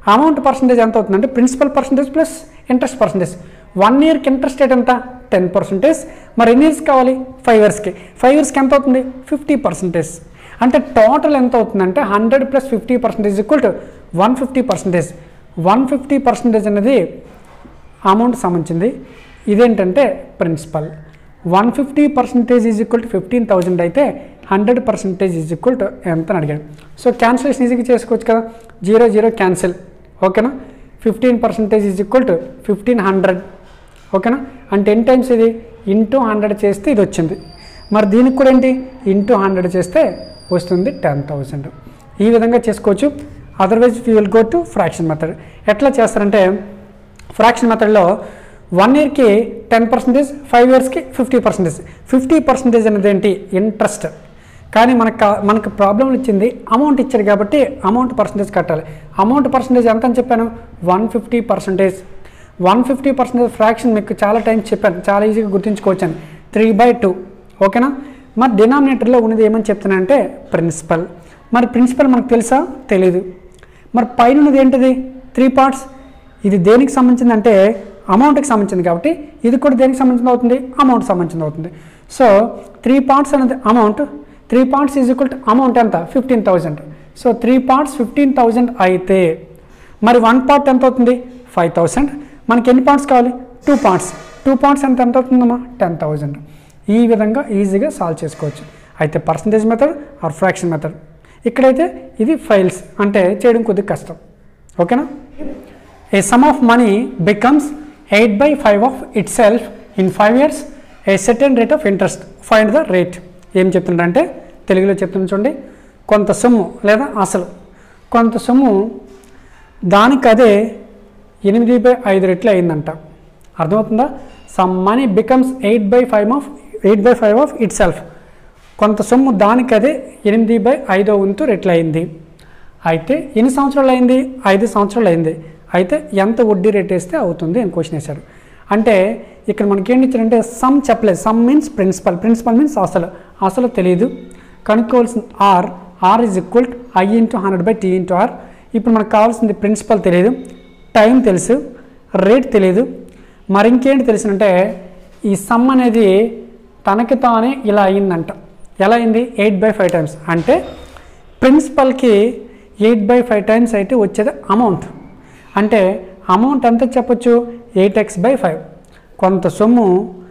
అమౌంట్ పర్సంటేజ్ ఎంత అవుతుందంటే principal percentage plus interest percentage one ఇయర్కి ఇంట్రెస్ట్ రేట్ ఎంత టెన్ పర్సెంటేజ్ మరి ఎన్ని ఇయర్స్ కావాలి ఫైవ్ ఇయర్స్కి ఫైవ్ ఇయర్స్కి ఎంత అవుతుంది ఫిఫ్టీ పర్సెంటేజ్ అంటే టోటల్ ఎంత అవుతుందంటే hundred plus fifty percentage equal to one fifty percentage one fifty percentage అనేది అమౌంట్ సంబంధించింది ఇదేంటంటే principal one fifty percentage is equal to fifteen thousand అయితే hundred percentage is equal to ఎంత అని అడిగాడు సో క్యాన్సిలేషన్ ఈజీగా చేసుకోవచ్చు కదా జీరో జీరో క్యాన్సిల్ ఓకేనా fifteen percentage is equal to fifteen hundred ఓకేనా అంటే ఎన్ టైమ్స్ ఇది ఇంటూ హండ్రెడ్ చేస్తే ఇది వచ్చింది మరి దీనికి కూడా ఏంటి ఇంటూ హండ్రెడ్ చేస్తే వస్తుంది టెన్ థౌజండ్ ఈ విధంగా చేసుకోవచ్చు otherwise we will go to fraction method ఎట్లా చేస్తారంటే ఫ్రాక్షన్ మెథడ్లో వన్ ఇయర్కి టెన్ పర్సెంటేజ్ ఫైవ్ ఇయర్స్కి ఫిఫ్టీ పర్సెంటేజ్ ఫిఫ్టీ పర్సెంటేజ్ అనేది ఏంటి ఇంట్రెస్ట్ కానీ మనకు కా- మనకు ప్రాబ్లం ఇచ్చింది అమౌంట్ ఇచ్చాడు కాబట్టి అమౌంట్ పర్సెంటేజ్ కట్టాలి అమౌంట్ పర్సెంటేజ్ ఎంత అని చెప్పాను one fifty percentage one fifty percentage fraction మీకు చాలా టైం చెప్పాను చాలా ఈజీగా గుర్తుంచుకోవచ్చాను త్రీ బై టూ ఓకేనా మరి డినామినేటర్లో ఉన్నది ఏమని చెప్తున్నానంటే ప్రిన్సిపల్ మరి ప్రిన్సిపల్ మనకు తెలుసా తెలీదు మరి పైన ఉన్నది ఏంటిది త్రీ పార్ట్స్ ఇది దేనికి సంబంధించింది అంటే అమౌంట్కి సంబంధించింది కాబట్టి ఇది కూడా దేనికి సంబంధించింది అవుతుంది అమౌంట్ సంబంధించింది అవుతుంది సో త్రీ పార్ట్స్ అనేది amount three parts is equal to amount ఎంత fifteen thousand so three parts fifteen thousand అయితే మరి వన్ పార్ట్ ఎంత అవుతుంది ఫైవ్ థౌసండ్ మనకి ఎన్ని పార్ట్స్ కావాలి టూ పార్ట్స్ టూ పార్ట్స్ ఎంత ఎంత అవుతుందమ్మా టెన్ థౌజండ్ ఈ విధంగా ఈజీగా సాల్వ్ చేసుకోవచ్చు అయితే percentage method or fraction method ఇక్కడైతే ఇది ఫైల్స్ అంటే చేయడం కొద్దిగా కష్టం ఓకేనా a sum of money becomes eight by five of itself in five years a certain rate of interest find the rate ఏం చెప్తుండ్రంటే తెలుగులో చెప్తున్నా చూడండి కొంత సొమ్ము లేదా అసలు కొంత సొమ్ము దానికి అదే ఎనిమిది బై ఐదు రెట్లు అయిందంట అర్థమవుతుందా sum money becomes eight by five of eight by five of itself కొంత సొమ్ము దానికి అదే ఎనిమిది బై ఐదో వంతు రెట్లు అయింది అయితే ఎన్ని సంవత్సరాలు అయింది ఐదు సంవత్సరాలు అయింది అయితే ఎంత వడ్డీ రేట్ వేస్తే అవుతుంది అని క్వశ్చన్ వేశారు అంటే ఇక్కడ మనకి ఏంటి ఇచ్చారంటే సమ్ చెప్పలేదు sum means principal principal means అసలు అసలు తెలియదు కనుక్కోవాల్సిన R R is equal I into hundred by T into R ఇప్పుడు మనకు కావాల్సింది ప్రిన్సిపల్ తెలియదు టైం తెలుసు రేట్ తెలియదు మరి ఇంకేంటి తెలిసినంటే ఈ సమ్ అనేది తనకి తానే ఇలా అయిందంట ఎలా అయింది ఎయిట్ బై ఫైవ్ టైమ్స్ అంటే ప్రిన్సిపల్కి ఎయిట్ బై ఫైవ్ టైమ్స్ అయితే వచ్చేది అమౌంట్ అంటే అమౌంట్ ఎంత చెప్పొచ్చు ఎయిట్ ఎక్స్ బై ఫైవ్ కొంత సొమ్ము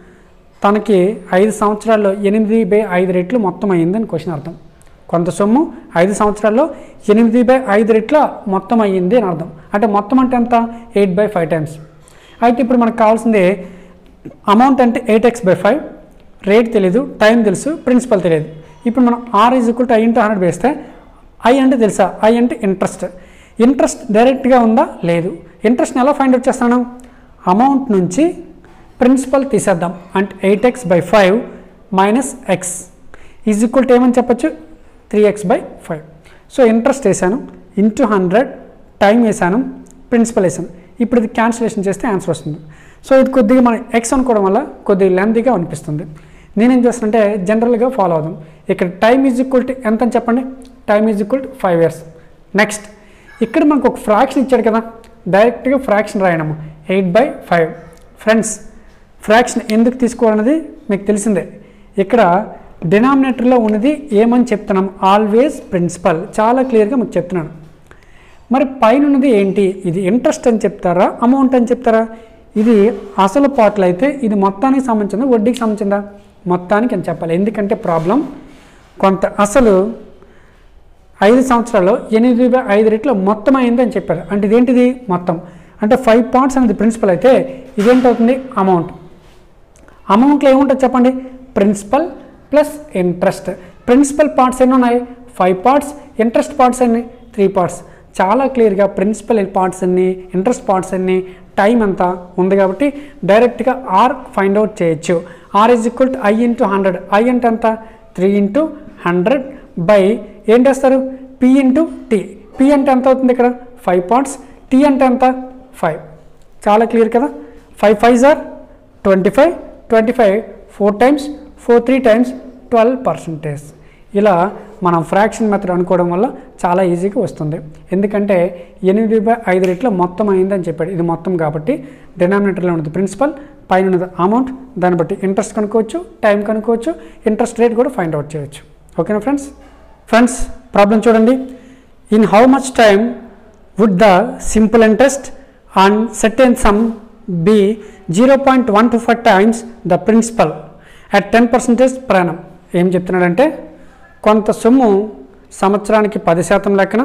తనకి ఐదు సంవత్సరాల్లో ఎనిమిది బై ఐదు రెట్లు మొత్తం అయ్యిందని క్వశ్చన్ అర్థం కొంత సొమ్ము ఐదు సంవత్సరాల్లో ఎనిమిది బై ఐదు రెట్ల మొత్తం అయ్యింది అని అర్థం అంటే మొత్తం అంటే ఎంత ఎయిట్ బై ఫైవ్ టైమ్స్ అయితే ఇప్పుడు మనకు కావాల్సింది అమౌంట్ అంటే eight X by five rate తెలీదు టైం తెలుసు ప్రిన్సిపల్ తెలియదు ఇప్పుడు మనం R is equal to I into hundred వేస్తే ఐ అంటే తెలుసా ఐ అంటే ఇంట్రెస్ట్ ఇంట్రెస్ట్ డైరెక్ట్గా ఉందా లేదు ఇంట్రెస్ట్ని ఎలా ఫైండ్ అవుట్ చేస్తాను అమౌంట్ నుంచి ప్రిన్సిపల్ తీసేద్దాం అంటే eight X by five minus X is equal to ఏమని చెప్పొచ్చు three X by five so interest వేసాను ఇంటూ హండ్రెడ్ టైం వేసాను ప్రిన్సిపల్ వేసాను ఇప్పుడు ఇది క్యాన్సిలేషన్ చేస్తే ఆన్సర్ వస్తుంది సో ఇది కొద్దిగా మన ఎక్స్ అనుకోవడం వల్ల కొద్దిగా లెంతీగా అనిపిస్తుంది నేనేం చేస్తానంటే జనరల్గా ఫాలో అవుదాం ఇక్కడ టైం ఈజ్ ఈక్వల్ టు ఎంత అని చెప్పండి time is equal to five years next ఇక్కడ మనకు ఒక ఫ్రాక్షన్ ఇచ్చాడు కదా డైరెక్ట్గా ఫ్రాక్షన్ రాయడము eight by five friends fraction ఎందుకు తీసుకోవాలన్నది మీకు తెలిసిందే ఇక్కడ డినామినేటర్లో ఉన్నది ఏమని చెప్తున్నాం ఆల్వేస్ ప్రిన్సిపల్ చాలా క్లియర్గా మీకు చెప్తున్నాను మరి పైన ఉన్నది ఏంటి ఇది ఇంట్రెస్ట్ అని చెప్తారా అమౌంట్ అని చెప్తారా ఇది అసలు పాటలు అయితే ఇది మొత్తానికి సంబంధించిందా వడ్డీకి సంబంధించిందా మొత్తానికి అని చెప్పాలి ఎందుకంటే ప్రాబ్లం కొంత అసలు ఐదు సంవత్సరాల్లో ఎనిమిది బై ఐదు రెట్లు మొత్తం అయింది అని చెప్పారు అంటే ఇదేంటిది మొత్తం అంటే ఫైవ్ పాయింట్స్ అనేది ప్రిన్సిపల్ అయితే ఇదేంటవుతుంది అమౌంట్ అమౌంట్లో ఏముంటుంది చెప్పండి principal plus interest principal parts ఎన్ని ఉన్నాయి ఫైవ్ పార్ట్స్ ఇంట్రెస్ట్ పార్ట్స్ ఎన్ని త్రీ పార్ట్స్ చాలా క్లియర్గా ప్రిన్సిపల్ పార్ట్స్ ఎన్ని ఇంట్రెస్ట్ పార్ట్స్ ఎన్ని టైం ఎంత ఉంది కాబట్టి డైరెక్ట్గా ఆర్ ఫైండ్ అవుట్ చేయొచ్చు R is equal to I into hundred I అంటే ఎంత త్రీ ఇంటూ హండ్రెడ్ బై ఏం చేస్తారు పి ఇంటూ టీ పి అంటే ఎంత అవుతుంది ఇక్కడ ఫైవ్ పార్ట్స్ టీ అంటే ఎంత ఫైవ్ చాలా క్లియర్ కదా ఫైవ్ ఫైవ్ జార్ twenty five twenty five four times four three times twelve percentage ఇలా మనం ఫ్రాక్షన్ మెథడ్ అనుకోవడం వల్ల చాలా ఈజీగా వస్తుంది ఎందుకంటే ఎనిమిది బై ఐదు రెట్లు మొత్తం అయిందని చెప్పాడు ఇది మొత్తం కాబట్టి డినామినేటర్లో ఉన్నది ప్రిన్సిపల్ పైన ఉన్నది అమౌంట్ దాన్ని బట్టి ఇంట్రెస్ట్ కనుక్కోవచ్చు టైం కనుక్కోవచ్చు ఇంట్రెస్ట్ రేట్ కూడా ఫైండ్ అవుట్ చేయొచ్చు ఓకేనా ఫ్రెండ్స్ ఫ్రెండ్స్ ప్రాబ్లం చూడండి in how much time would the simple interest on certain sum be zero point one two five times the principal at ten percentage ప్రయాణం ఏం చెప్తున్నాడంటే కొంత సొమ్ము సంవత్సరానికి పది శాతం లెక్కన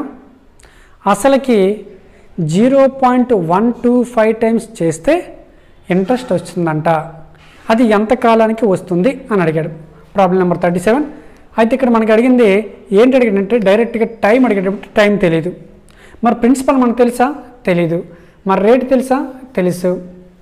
అసలుకి zero point one two five times చేస్తే ఇంట్రెస్ట్ వస్తుందంట అది ఎంత కాలానికి వస్తుంది అని అడిగాడు ప్రాబ్లం నెంబర్ థర్టీ సెవెన్ అయితే ఇక్కడ మనకి అడిగింది ఏంటి అడిగాడంటే డైరెక్ట్గా టైం అడిగేటప్పుడు టైం తెలియదు మరి ప్రిన్సిపల్ మనకు తెలుసా తెలీదు మరి రేట్ తెలుసా తెలుసు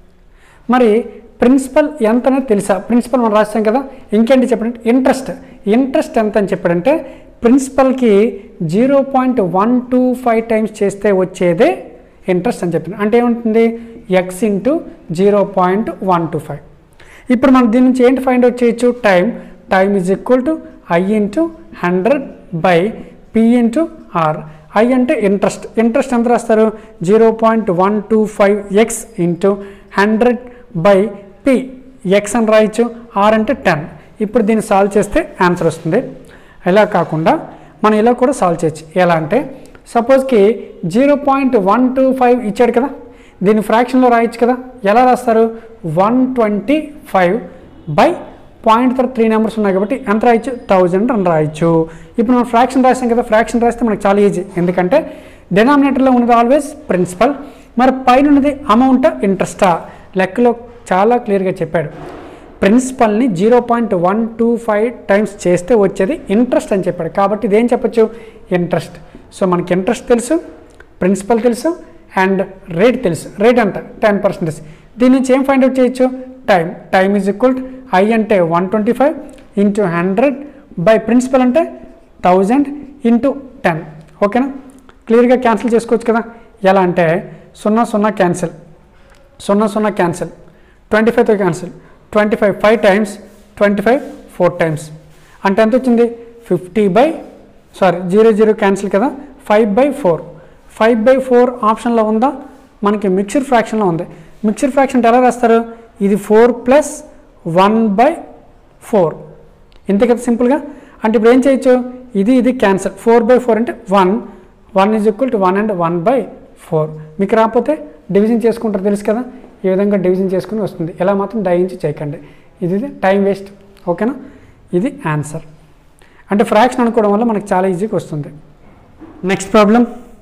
మరి ప్రిన్సిపల్ ఎంత అనేది తెలుసా ప్రిన్సిపల్ మనం రాస్తాం కదా ఇంకేంటి చెప్పండి ఇంట్రెస్ట్ ఇంట్రెస్ట్ ఎంత అని చెప్పాడంటే ప్రిన్సిపల్కి zero point one two five times చేస్తే వచ్చేదే ఇంట్రెస్ట్ అని చెప్పింది అంటే ఏముంటుంది x into zero point one two five ఇప్పుడు మనం దీని నుంచి ఏంటి ఫైండ్ అవుట్ చేయొచ్చు time time is equal to I into hundred by P into R I అంటే ఇంట్రెస్ట్ ఇంట్రెస్ట్ ఎంత రాస్తారు zero point one two five x into hundred by P x అని రాయొచ్చు ఆర్ అంటే టెన్ ఇప్పుడు దీన్ని సాల్వ్ చేస్తే ఆన్సర్ వస్తుంది ఇలా కాకుండా మనం ఇలా కూడా సాల్వ్ చేయొచ్చు ఎలా అంటే సపోజ్కి zero point one two five ఇచ్చాడు కదా దీన్ని ఫ్రాక్షన్లో రాయొచ్చు కదా ఎలా రాస్తారు one twenty five by point తర్వాత త్రీ నెంబర్స్ ఉన్నాయి కాబట్టి ఎంత రాయొచ్చు థౌజండ్ అని రాయొచ్చు ఇప్పుడు మనం ఫ్రాక్షన్ రాస్తాం కదా ఫ్రాక్షన్ రాస్తే మనకు చాలా ఈజీ ఎందుకంటే డినామినేటర్లో ఉన్నది ఆల్వేస్ ప్రిన్సిపల్ మరి పైన ఉన్నది అమౌంట్ ఇంట్రెస్టా లెక్కలో చాలా క్లియర్గా చెప్పాడు ప్రిన్సిపల్ని zero point one two five times చేస్తే వచ్చేది ఇంట్రెస్ట్ అని చెప్పాడు కాబట్టి ఇదేం చెప్పొచ్చు ఇంట్రెస్ట్ సో మనకి ఇంట్రెస్ట్ తెలుసు ప్రిన్సిపల్ తెలుసు అండ్ రేట్ తెలుసు రేట్ అంత టెన్ పర్సెంటేజ్ దీని నుంచి ఏం ఫైండ్ అవుట్ చేయొచ్చు time time is equal I అంటే one twenty five into hundred by principal అంటే థౌజండ్ ఇంటూ టెన్ ఓకేనా క్లియర్గా క్యాన్సిల్ చేసుకోవచ్చు కదా ఎలా అంటే సున్నా సున్నా క్యాన్సిల్ సున్నా సున్నా క్యాన్సిల్ ట్వంటీ ఫైవ్తో cancel twenty five five times twenty five four times అంటే ఎంత వచ్చింది fifty by sorry zero zero cancel కదా five by four five by four ఆప్షన్లో ఉందా మనకి మిక్చర్ ఫ్రాక్షన్లో ఉంది మిక్చర్ ఫ్రాక్షన్ ఎలా రాస్తారు ఇది four plus one by four ఇంతే కదా సింపుల్గా అంటే ఇప్పుడు ఏం చేయొచ్చు ఇది ఇది క్యాన్సల్ ఫోర్ బై ఫోర్ అంటే one one is equal to one and one by four మీకు రాకపోతే డివిజన్ చేసుకుంటారు తెలుసు కదా ఈ విధంగా డివిజన్ చేసుకుని వస్తుంది ఇలా మాత్రం దయించి చేయకండి ఇది టైం వేస్ట్ ఓకేనా ఇది ఆన్సర్ అంటే ఫ్రాక్షన్ అనుకోవడం వల్ల మనకు చాలా ఈజీగా వస్తుంది next problem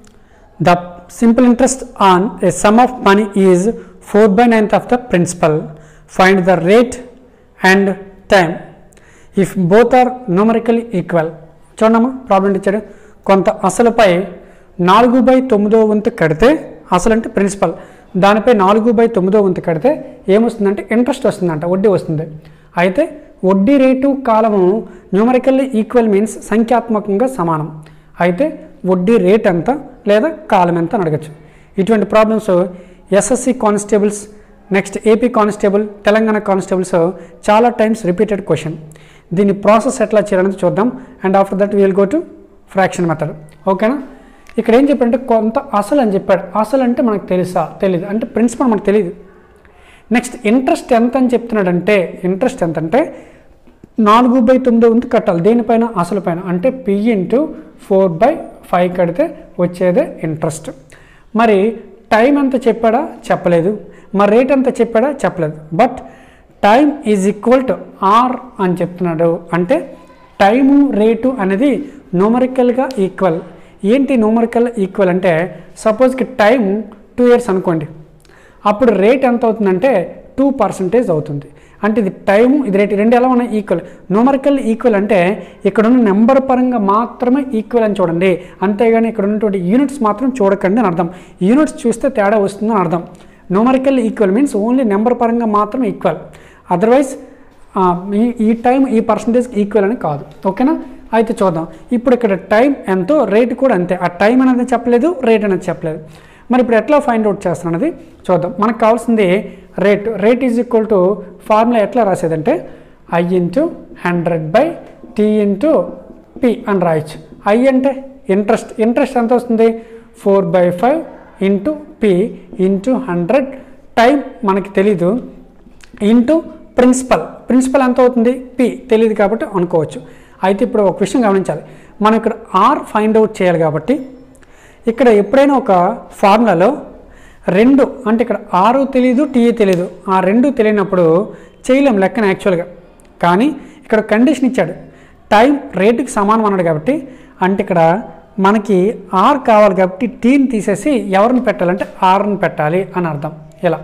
the simple interest on a sum of money is four by ninth of the principal find the rate and time if both are numerical equal చూడమ్మా ప్రాబ్లం ఇచ్చాడు కొంత అసలుపై నాలుగు బై తొమ్మిదో వంతు కడితే అసలు అంటే ప్రిన్సిపల్ దానిపై నాలుగు బై తొమ్మిదో వంతు కడితే ఏమొస్తుందంటే ఇంట్రెస్ట్ వస్తుందంట వడ్డీ వస్తుంది అయితే వడ్డీ రేటు కాలము న్యూమరికల్లీ ఈక్వల్ మీన్స్ సంఖ్యాత్మకంగా సమానం అయితే వడ్డీ రేట్ ఎంత లేదా కాలం ఎంత అని అడగచ్చు ఇటువంటి problems SSC constables next AP constable Telangana constables చాలా టైమ్స్ రిపీటెడ్ క్వశ్చన్ దీని ప్రాసెస్ ఎట్లా చేయాలనేది చూద్దాం and after that will go to fraction method ఓకేనా ఇక్కడ ఏం చెప్పాడంటే కొంత అసలు అని చెప్పాడు అసలు అంటే మనకు తెలుసా తెలియదు అంటే ప్రిన్సిపల్ మనకు తెలియదు నెక్స్ట్ ఇంట్రెస్ట్ ఎంత అని చెప్తున్నాడంటే ఇంట్రెస్ట్ ఎంత అంటే నాలుగు బై తొమ్మిది వంతు కట్టాలి దేనిపైన అసలు పైన అంటే P into four by five కడితే వచ్చేదే ఇంట్రెస్ట్ మరి టైం ఎంత చెప్పాడా చెప్పలేదు మరి రేట్ ఎంత చెప్పాడా చెప్పలేదు but time is equal to R అని చెప్తున్నాడు అంటే టైము రేటు అనేది న్యూమరికల్గా ఈక్వల్ ఏంటి న్యూమరికల్ ఈక్వల్ అంటే సపోజ్కి టైం టూ ఇయర్స్ అనుకోండి అప్పుడు రేట్ ఎంత అవుతుందంటే టూ పర్సంటేజ్ అవుతుంది అంటే ఇది టైము ఇది రేట్ రెండు ఎలా ఉన్నాయి ఈక్వల్ న్యూమరికల్ ఈక్వల్ అంటే ఇక్కడ ఉన్న నెంబర్ పరంగా మాత్రమే ఈక్వల్ అని చూడండి అంతేగాని ఇక్కడ ఉన్నటువంటి యూనిట్స్ మాత్రం చూడకండి అని అర్థం యూనిట్స్ చూస్తే తేడా వస్తుందని అర్థం numerical equal means only number పరంగా మాత్రం ఈక్వల్ అదర్వైజ్ ఈ ఈ టైం ఈ పర్సంటేజ్కి ఈక్వల్ అని కాదు ఓకేనా అయితే చూద్దాం ఇప్పుడు ఇక్కడ టైం ఎంతో రేట్ కూడా అంతే ఆ టైం అనేది చెప్పలేదు రేట్ అనేది చెప్పలేదు మరి ఇప్పుడు ఎట్లా ఫైండ్ అవుట్ చేస్తున్నది చూద్దాం మనకు కావాల్సింది rate rate is equal to formula ఎట్లా రాసేదంటే I into hundred by T into P అని రాయొచ్చు ఐ అంటే ఇంట్రెస్ట్ ఇంట్రెస్ట్ ఎంత వస్తుంది four by five into P into hundred time మనకి తెలీదు ఇంటూ ప్రిన్సిపల్ ప్రిన్సిపల్ ఎంత అవుతుంది పి తెలియదు కాబట్టి అనుకోవచ్చు అయితే ఇప్పుడు ఒక విషయం గమనించాలి మనం ఇక్కడ ఆర్ ఫైండ్ అవుట్ చేయాలి కాబట్టి ఇక్కడ ఎప్పుడైనా ఒక ఫార్ములాలో రెండు అంటే ఇక్కడ ఆరు తెలియదు టీ తెలియదు ఆ రెండు తెలియనప్పుడు చేయలేం లెక్కన యాక్చువల్గా కానీ ఇక్కడ కండిషన్ ఇచ్చాడు టైం రేటుకి సమానం అన్నాడు కాబట్టి అంటే ఇక్కడ మనకి ఆర్ కావాలి కాబట్టి టీని తీసేసి ఎవరిని పెట్టాలంటే ఆర్ని పెట్టాలి అని అర్థం ఇలా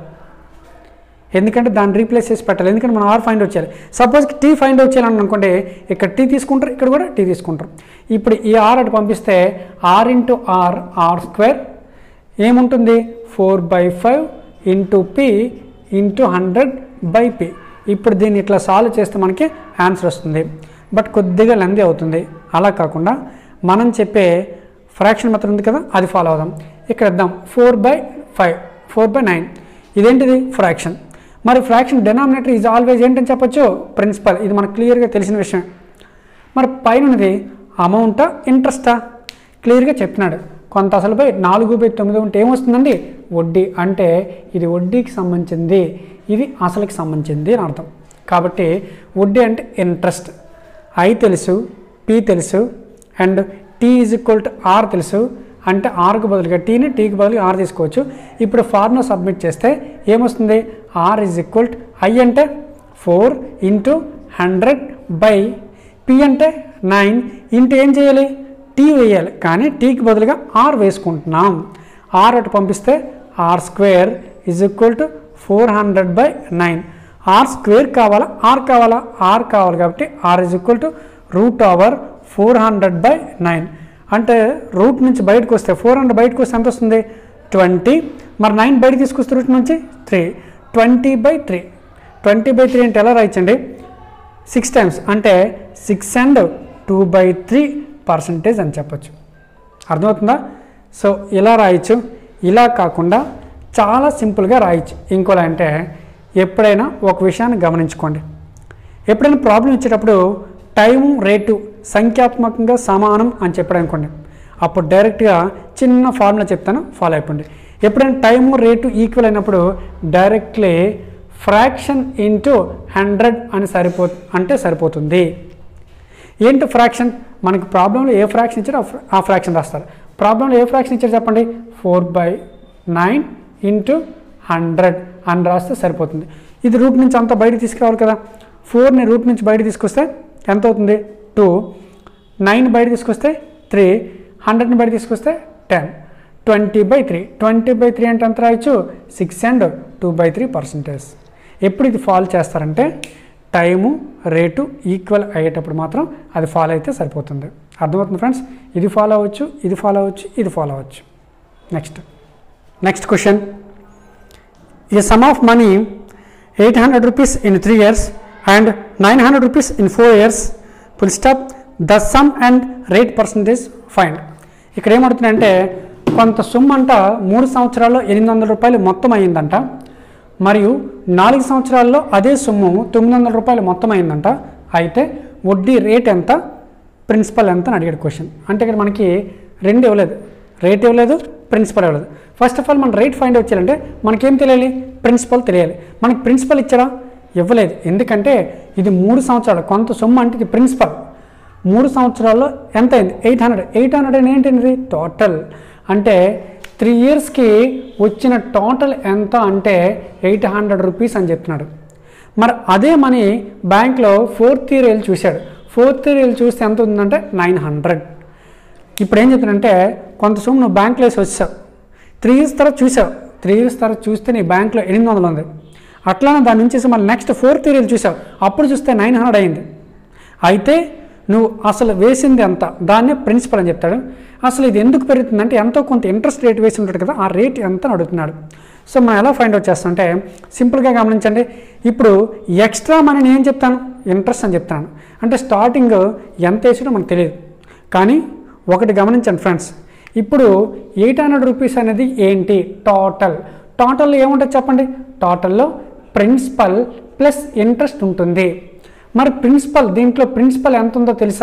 ఎందుకంటే దాన్ని రీప్లేస్ చేసి పెట్టాలి ఎందుకంటే మనం ఆర్ ఫైండ్ అవుట్ చేయాలి సపోజ్ టీ ఫైండ్ అవుట్ చేయాలని అనుకుంటే ఇక్కడ టీ తీసుకుంటారు ఇక్కడ కూడా టీ తీసుకుంటారు ఇప్పుడు ఈ ఆర్ అటు పంపిస్తే R into R R square ఏముంటుంది four by five into P into hundred by P ఇప్పుడు దీన్ని ఇట్లా సాల్వ్ చేస్తే మనకి ఆన్సర్ వస్తుంది బట్ కొద్దిగా లెంది అవుతుంది అలా కాకుండా మనం చెప్పే ఫ్రాక్షన్ మెథడ్ ఉంది కదా అది ఫాలో అవుదాం ఇక్కడ ఇద్దాం four by five four by nine ఇదేంటిది ఫ్రాక్షన్ మరి ఫ్రాక్షన్ డెనామినేటర్ ఈజ్ ఆల్వేజ్ ఏంటని చెప్పొచ్చు ప్రిన్సిపల్ ఇది మనకు క్లియర్గా తెలిసిన విషయం మరి పైనది అమౌంటా ఇంట్రెస్టా క్లియర్గా చెప్పినాడు కొంత అసలు బై నాలుగు బై తొమ్మిది ఉంటే ఏమొస్తుందండి వడ్డీ అంటే ఇది వడ్డీకి సంబంధించింది ఇది అసలుకి సంబంధించింది అని అర్థం కాబట్టి వడ్డీ అంటే ఇంట్రెస్ట్ ఐ తెలుసు పి తెలుసు and T is equal to R తెలుసు అంటే ఆర్కు బదులుగా టీని టీకి బదులుగా ఆర్ తీసుకోవచ్చు ఇప్పుడు ఫార్ములా సబ్మిట్ చేస్తే ఏమొస్తుంది R is equal to I అంటే four into hundred by P అంటే నైన్ ఇంటూ ఏం చేయాలి టీ వేయాలి కానీ టీకి బదులుగా ఆర్ వేసుకుంటున్నాం ఆర్ అటు పంపిస్తే R square is equal to four hundred by nine R square కావాలా ఆర్ కావాలా ఆర్ కావాలి కాబట్టి R is equal to root over four hundred by nine అంటే రూట్ నుంచి బయటకు వస్తే ఫోర్ హండ్రెడ్ బయటకు వస్తే ఎంత వస్తుంది ట్వంటీ మరి నైన్ బయట తీసుకొస్తే రూట్ నుంచి three twenty by three twenty by three అంటే ఎలా రాయొచ్చండి సిక్స్ టైమ్స్ అంటే six and two by three percentage అని చెప్పొచ్చు అర్థమవుతుందా సో ఇలా రాయొచ్చు ఇలా కాకుండా చాలా సింపుల్గా రాయొచ్చు ఇంకోలా అంటే ఎప్పుడైనా ఒక విషయాన్ని గమనించుకోండి ఎప్పుడైనా ప్రాబ్లం ఇచ్చేటప్పుడు టైము రేటు సంఖ్యాత్మకంగా సమానం అని చెప్పాడు అనుకోండి అప్పుడు డైరెక్ట్గా చిన్న ఫార్ములా చెప్తాను ఫాలో అయిపోండి ఎప్పుడైనా టైము రేటు ఈక్వల్ అయినప్పుడు డైరెక్ట్లీ ఫ్రాక్షన్ ఇంటూ హండ్రెడ్ అని సరిపో అంటే సరిపోతుంది ఏంటి ఫ్రాక్షన్ మనకి ప్రాబ్లంలో ఏ ఫ్రాక్షన్ ఇచ్చారో ఆ ఫ్రా- ఆ ఫ్రాక్షన్ రాస్తారు ప్రాబ్లంలో ఏ ఫ్రాక్షన్ ఇచ్చారు చెప్పండి four by nine into hundred అని రాస్తే సరిపోతుంది ఇది రూట్ నుంచి అంతా బయట తీసుకురావాలి కదా ఫోర్ని రూట్ నుంచి బయట తీసుకొస్తే ఎంత అవుతుంది టూ నైన్ బయట తీసుకొస్తే త్రీ హండ్రెడ్ని బయట తీసుకొస్తే ten twenty by three twenty by three అంటే ఎంత రాయొచ్చు six and two by three percentage ఎప్పుడు ఇది ఫాలో చేస్తారంటే టైము రేటు ఈక్వల్ అయ్యేటప్పుడు మాత్రం అది ఫాలో అయితే సరిపోతుంది అర్థమవుతుంది ఫ్రెండ్స్ ఇది ఫాలో అవ్వచ్చు ఇది ఫాలో అవ్వచ్చు ఇది ఫాలో అవ్వచ్చు next next question a sum of money 800 rupees in 3 years and 900 rupees in 4 years full stop the sum and rate percentage find ఇక్కడ ఏమడుతుందంటే కొంత సొమ్ము అంట మూడు సంవత్సరాల్లో ఎనిమిది వందల రూపాయలు మొత్తం అయిందంట మరియు నాలుగు సంవత్సరాల్లో అదే సొమ్ము తొమ్మిది వందల రూపాయలు మొత్తం అయిందంట అయితే వడ్డీ రేట్ ఎంత ప్రిన్సిపల్ ఎంత అని అడిగాడు క్వశ్చన్ అంటే ఇక్కడ మనకి రెండు ఇవ్వలేదు రేట్ ఇవ్వలేదు ప్రిన్సిపల్ ఇవ్వలేదు ఫస్ట్ ఆఫ్ ఆల్ మనం రేట్ ఫైండ్ అవుట్ చేయాలంటే మనకేం తెలియాలి ప్రిన్సిపల్ తెలియాలి మనకి ప్రిన్సిపల్ ఇచ్చారా ఇవ్వలేదు ఎందుకంటే ఇది మూడు సంవత్సరాలు కొంత సొమ్ము అంటే ఇది ప్రిన్సిపల్ మూడు సంవత్సరాల్లో ఎంత అయింది ఎయిట్ హండ్రెడ్ ఎయిట్ హండ్రెడ్ అని ఏంటండి టోటల్ అంటే త్రీ ఇయర్స్కి వచ్చిన టోటల్ ఎంత అంటే ఎయిట్ హండ్రెడ్ రూపీస్ అని చెప్తున్నాడు మరి అదే మనీ బ్యాంక్లో ఫోర్త్ ఇయర్ వెళ్ళి చూశాడు ఫోర్త్ ఇయర్ వెళ్ళి చూస్తే ఎంత ఉందంటే నైన్ హండ్రెడ్ ఇప్పుడు ఏం చెప్తున్నానంటే కొంత సొమ్ము నువ్వు బ్యాంక్లో వేసి వచ్చావు త్రీ ఇయర్స్ తర్వాత చూసావు త్రీ ఇయర్స్ తర్వాత చూస్తే నీ బ్యాంక్లో ఎనిమిది వందలు ఉంది అట్లానే దాని నుంచి మళ్ళీ నెక్స్ట్ ఫోర్త్ ఇయర్ చూసావు అప్పుడు చూస్తే నైన్ హండ్రెడ్ అయింది అయితే నువ్వు అసలు వేసింది ఎంత దాన్నే ప్రిన్సిపల్ అని చెప్తాడు అసలు ఇది ఎందుకు పెరుగుతుందంటే ఎంతో కొంత ఇంట్రెస్ట్ రేట్ వేసి ఉంటాడు కదా ఆ రేట్ ఎంత అని అడుగుతున్నాడు సో మనం ఎలా ఫైండ్ అవుట్ చేస్తామంటే సింపుల్గా గమనించండి ఇప్పుడు ఎక్స్ట్రా మనీని ఏం చెప్తాను ఇంట్రెస్ట్ అని చెప్తాను అంటే స్టార్టింగ్ ఎంత వేసాడో మనకు తెలియదు కానీ ఒకటి గమనించండి ఫ్రెండ్స్ ఇప్పుడు ఎయిట్ హండ్రెడ్ రూపీస్ అనేది ఏంటి టోటల్ టోటల్ ఏముంటుంది చెప్పండి టోటల్లో ప్రిన్సిపల్ ప్లస్ ఇంట్రెస్ట్ ఉంటుంది మరి ప్రిన్సిపల్ దీంట్లో ప్రిన్సిపల్ ఎంత ఉందో తెలుసా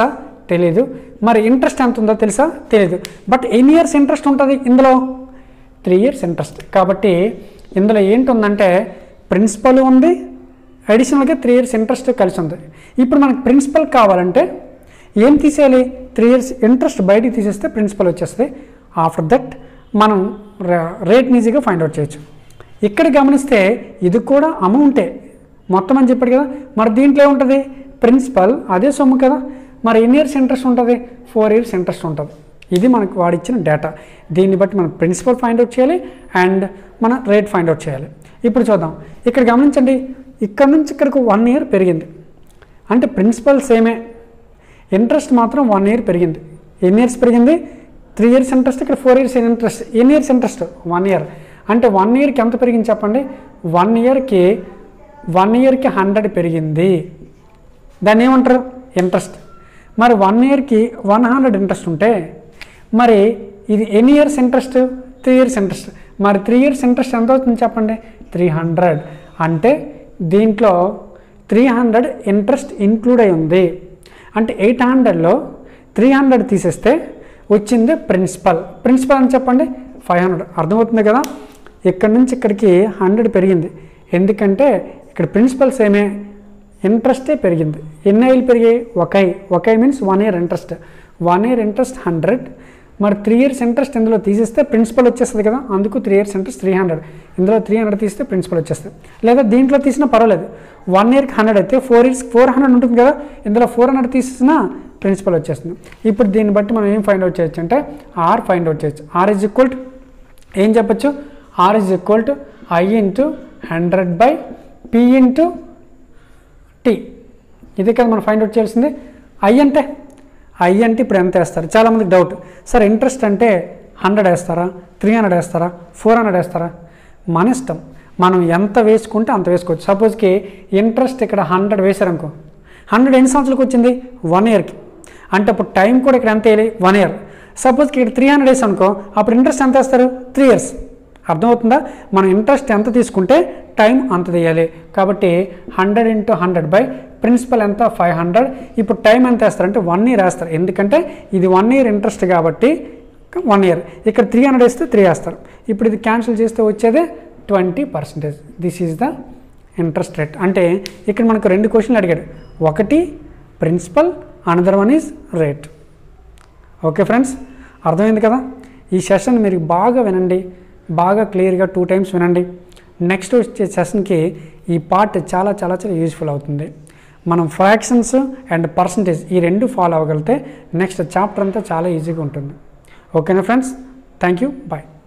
తెలియదు మరి ఇంట్రెస్ట్ ఎంత ఉందో తెలుసా తెలియదు బట్ ఎన్ని ఇయర్స్ ఇంట్రెస్ట్ ఉంటుంది ఇందులో త్రీ ఇయర్స్ ఇంట్రెస్ట్ కాబట్టి ఇందులో ఏంటి ఉందంటే ప్రిన్సిపల్ ఉంది అడిషనల్గా త్రీ ఇయర్స్ ఇంట్రెస్ట్ కలిసి ఉంది ఇప్పుడు మనకు ప్రిన్సిపల్ కావాలంటే ఏం తీసేయాలి త్రీ ఇయర్స్ ఇంట్రెస్ట్ బయటికి తీసేస్తే ప్రిన్సిపల్ వచ్చేస్తుంది ఆఫ్టర్ దట్ మనం రేట్ని ఈజీగా ఫైండ్ అవుట్ చేయొచ్చు ఇక్కడ గమనిస్తే ఇది కూడా అమౌంటే మొత్తం అని చెప్పాడు కదా మరి దీంట్లో ఏముంటుంది ప్రిన్సిపల్ అదే సొమ్ము కదా మరి ఎన్ని ఇయర్స్ ఇంట్రెస్ట్ ఉంటుంది ఫోర్ ఇయర్స్ ఇంట్రెస్ట్ ఉంటుంది ఇది మనకు వాడిచ్చిన డేటా దీన్ని బట్టి మనం ప్రిన్సిపల్ ఫైండ్ అవుట్ చేయాలి అండ్ మన రేట్ ఫైండ్ అవుట్ చేయాలి ఇప్పుడు చూద్దాం ఇక్కడ గమనించండి ఇక్కడ నుంచి ఇక్కడికి వన్ ఇయర్ పెరిగింది అంటే ప్రిన్సిపల్ సేమే ఇంట్రెస్ట్ మాత్రం వన్ ఇయర్ పెరిగింది ఎన్ని ఇయర్స్ పెరిగింది త్రీ ఇయర్స్ ఇంట్రెస్ట్ ఇక్కడ ఫోర్ ఇయర్స్ ఇంట్రెస్ట్ ఎన్ని ఇయర్స్ ఇంట్రెస్ట్ వన్ ఇయర్ అంటే వన్ ఇయర్కి ఎంత పెరిగింది చెప్పండి వన్ ఇయర్కి వన్ ఇయర్కి హండ్రెడ్ పెరిగింది దాన్ని ఏమంటారు ఇంట్రెస్ట్ మరి వన్ ఇయర్కి వన్ హండ్రెడ్ ఇంట్రెస్ట్ ఉంటే మరి ఇది ఎన్ని years interest three years interest మరి త్రీ ఇయర్స్ ఇంట్రెస్ట్ ఎంత అవుతుంది చెప్పండి త్రీ హండ్రెడ్ అంటే దీంట్లో త్రీ హండ్రెడ్ ఇంట్రెస్ట్ ఇంక్లూడ్ అయి ఉంది అంటే ఎయిట్ హండ్రెడ్లో త్రీ హండ్రెడ్ తీసేస్తే వచ్చింది ప్రిన్సిపల్ ప్రిన్సిపల్ అని చెప్పండి ఫైవ్ హండ్రెడ్ అర్థమవుతుంది కదా ఇక్కడ నుంచి ఇక్కడికి హండ్రెడ్ పెరిగింది ఎందుకంటే ఇక్కడ ప్రిన్సిపల్ సేమే ఇంట్రెస్టే పెరిగింది ఎన్ని ఐలు పెరిగాయి ఒక ఐ ఒక I means one year interest one year interest hundred మరి త్రీ ఇయర్స్ ఇంట్రెస్ట్ ఇందులో తీసేస్తే ప్రిన్సిపల్ వచ్చేస్తుంది కదా అందుకు three years interest three hundred ఇందులో త్రీ హండ్రెడ్ తీస్తే ప్రిన్సిపల్ వచ్చేస్తుంది లేదా దీంట్లో తీసినా పర్వాలేదు వన్ ఇయర్కి హండ్రెడ్ అయితే ఫోర్ ఇయర్స్ ఫోర్ హండ్రెడ్ ఉంటుంది కదా ఇందులో ఫోర్ హండ్రెడ్ తీసినా ప్రిన్సిపల్ వచ్చేస్తుంది ఇప్పుడు దీన్ని బట్టి మనం ఏం ఫైండ్ అవుట్ చేయొచ్చు అంటే ఆర్ ఫైండ్ అవుట్ చేయొచ్చు ఆర్ ఇజ్ ఈక్వల్ టు ఏం చెప్పొచ్చు R is equal to I into hundred by P into T ఇది కదా మనం ఫైండ్ అవుట్ చేయాల్సింది ఐ అంటే ఐ అంటే ఇప్పుడు ఎంత వేస్తారు చాలామందికి డౌట్ సార్ ఇంట్రెస్ట్ అంటే హండ్రెడ్ వేస్తారా త్రీ హండ్రెడ్ వేస్తారా ఫోర్ హండ్రెడ్ వేస్తారా మన ఇష్టం మనం ఎంత వేసుకుంటే అంత వేసుకోవచ్చు సపోజ్కి ఇంట్రెస్ట్ ఇక్కడ హండ్రెడ్ వేశారనుకో హండ్రెడ్ ఎన్ని సంవత్సరాలకు వచ్చింది వన్ ఇయర్కి అంటే అప్పుడు టైం కూడా ఇక్కడ ఎంత వేయాలి వన్ ఇయర్ సపోజ్కి ఇక్కడ త్రీ హండ్రెడ్ వేసి అనుకో అప్పుడు ఇంట్రెస్ట్ ఎంత వేస్తారు త్రీ ఇయర్స్ అర్థమవుతుందా మనం ఇంట్రెస్ట్ ఎంత తీసుకుంటే టైం అంత తీయాలి కాబట్టి hundred into hundred by principal ఎంత ఫైవ్ హండ్రెడ్ ఇప్పుడు టైం ఎంత వేస్తారంటే వన్ ఇయర్ వేస్తారు ఎందుకంటే ఇది వన్ ఇయర్ ఇంట్రెస్ట్ కాబట్టి వన్ ఇయర్ ఇక్కడ త్రీ హండ్రెడ్ వేస్తే త్రీ వేస్తారు ఇప్పుడు ఇది క్యాన్సిల్ చేస్తే వచ్చేదే twenty percentage this is the interest rate అంటే ఇక్కడ మనకు రెండు క్వశ్చన్లు అడిగాడు ఒకటి principal another one is rate okay friends అర్థమైంది కదా ఈ సెషన్ మీరు బాగా వినండి బాగా క్లియర్గా టూ టైమ్స్ వినండి నెక్స్ట్ వచ్చే సెషన్కి ఈ పార్ట్ చాలా చాలా చాలా యూజ్ఫుల్ అవుతుంది మనం ఫ్రాక్షన్స్ అండ్ పర్సంటేజ్ ఈ రెండు ఫాలో అవ్వగలిగితే నెక్స్ట్ చాప్టర్ అంతా చాలా ఈజీగా ఉంటుంది ఓకేనా ఫ్రెండ్స్ థ్యాంక్ యూ బాయ్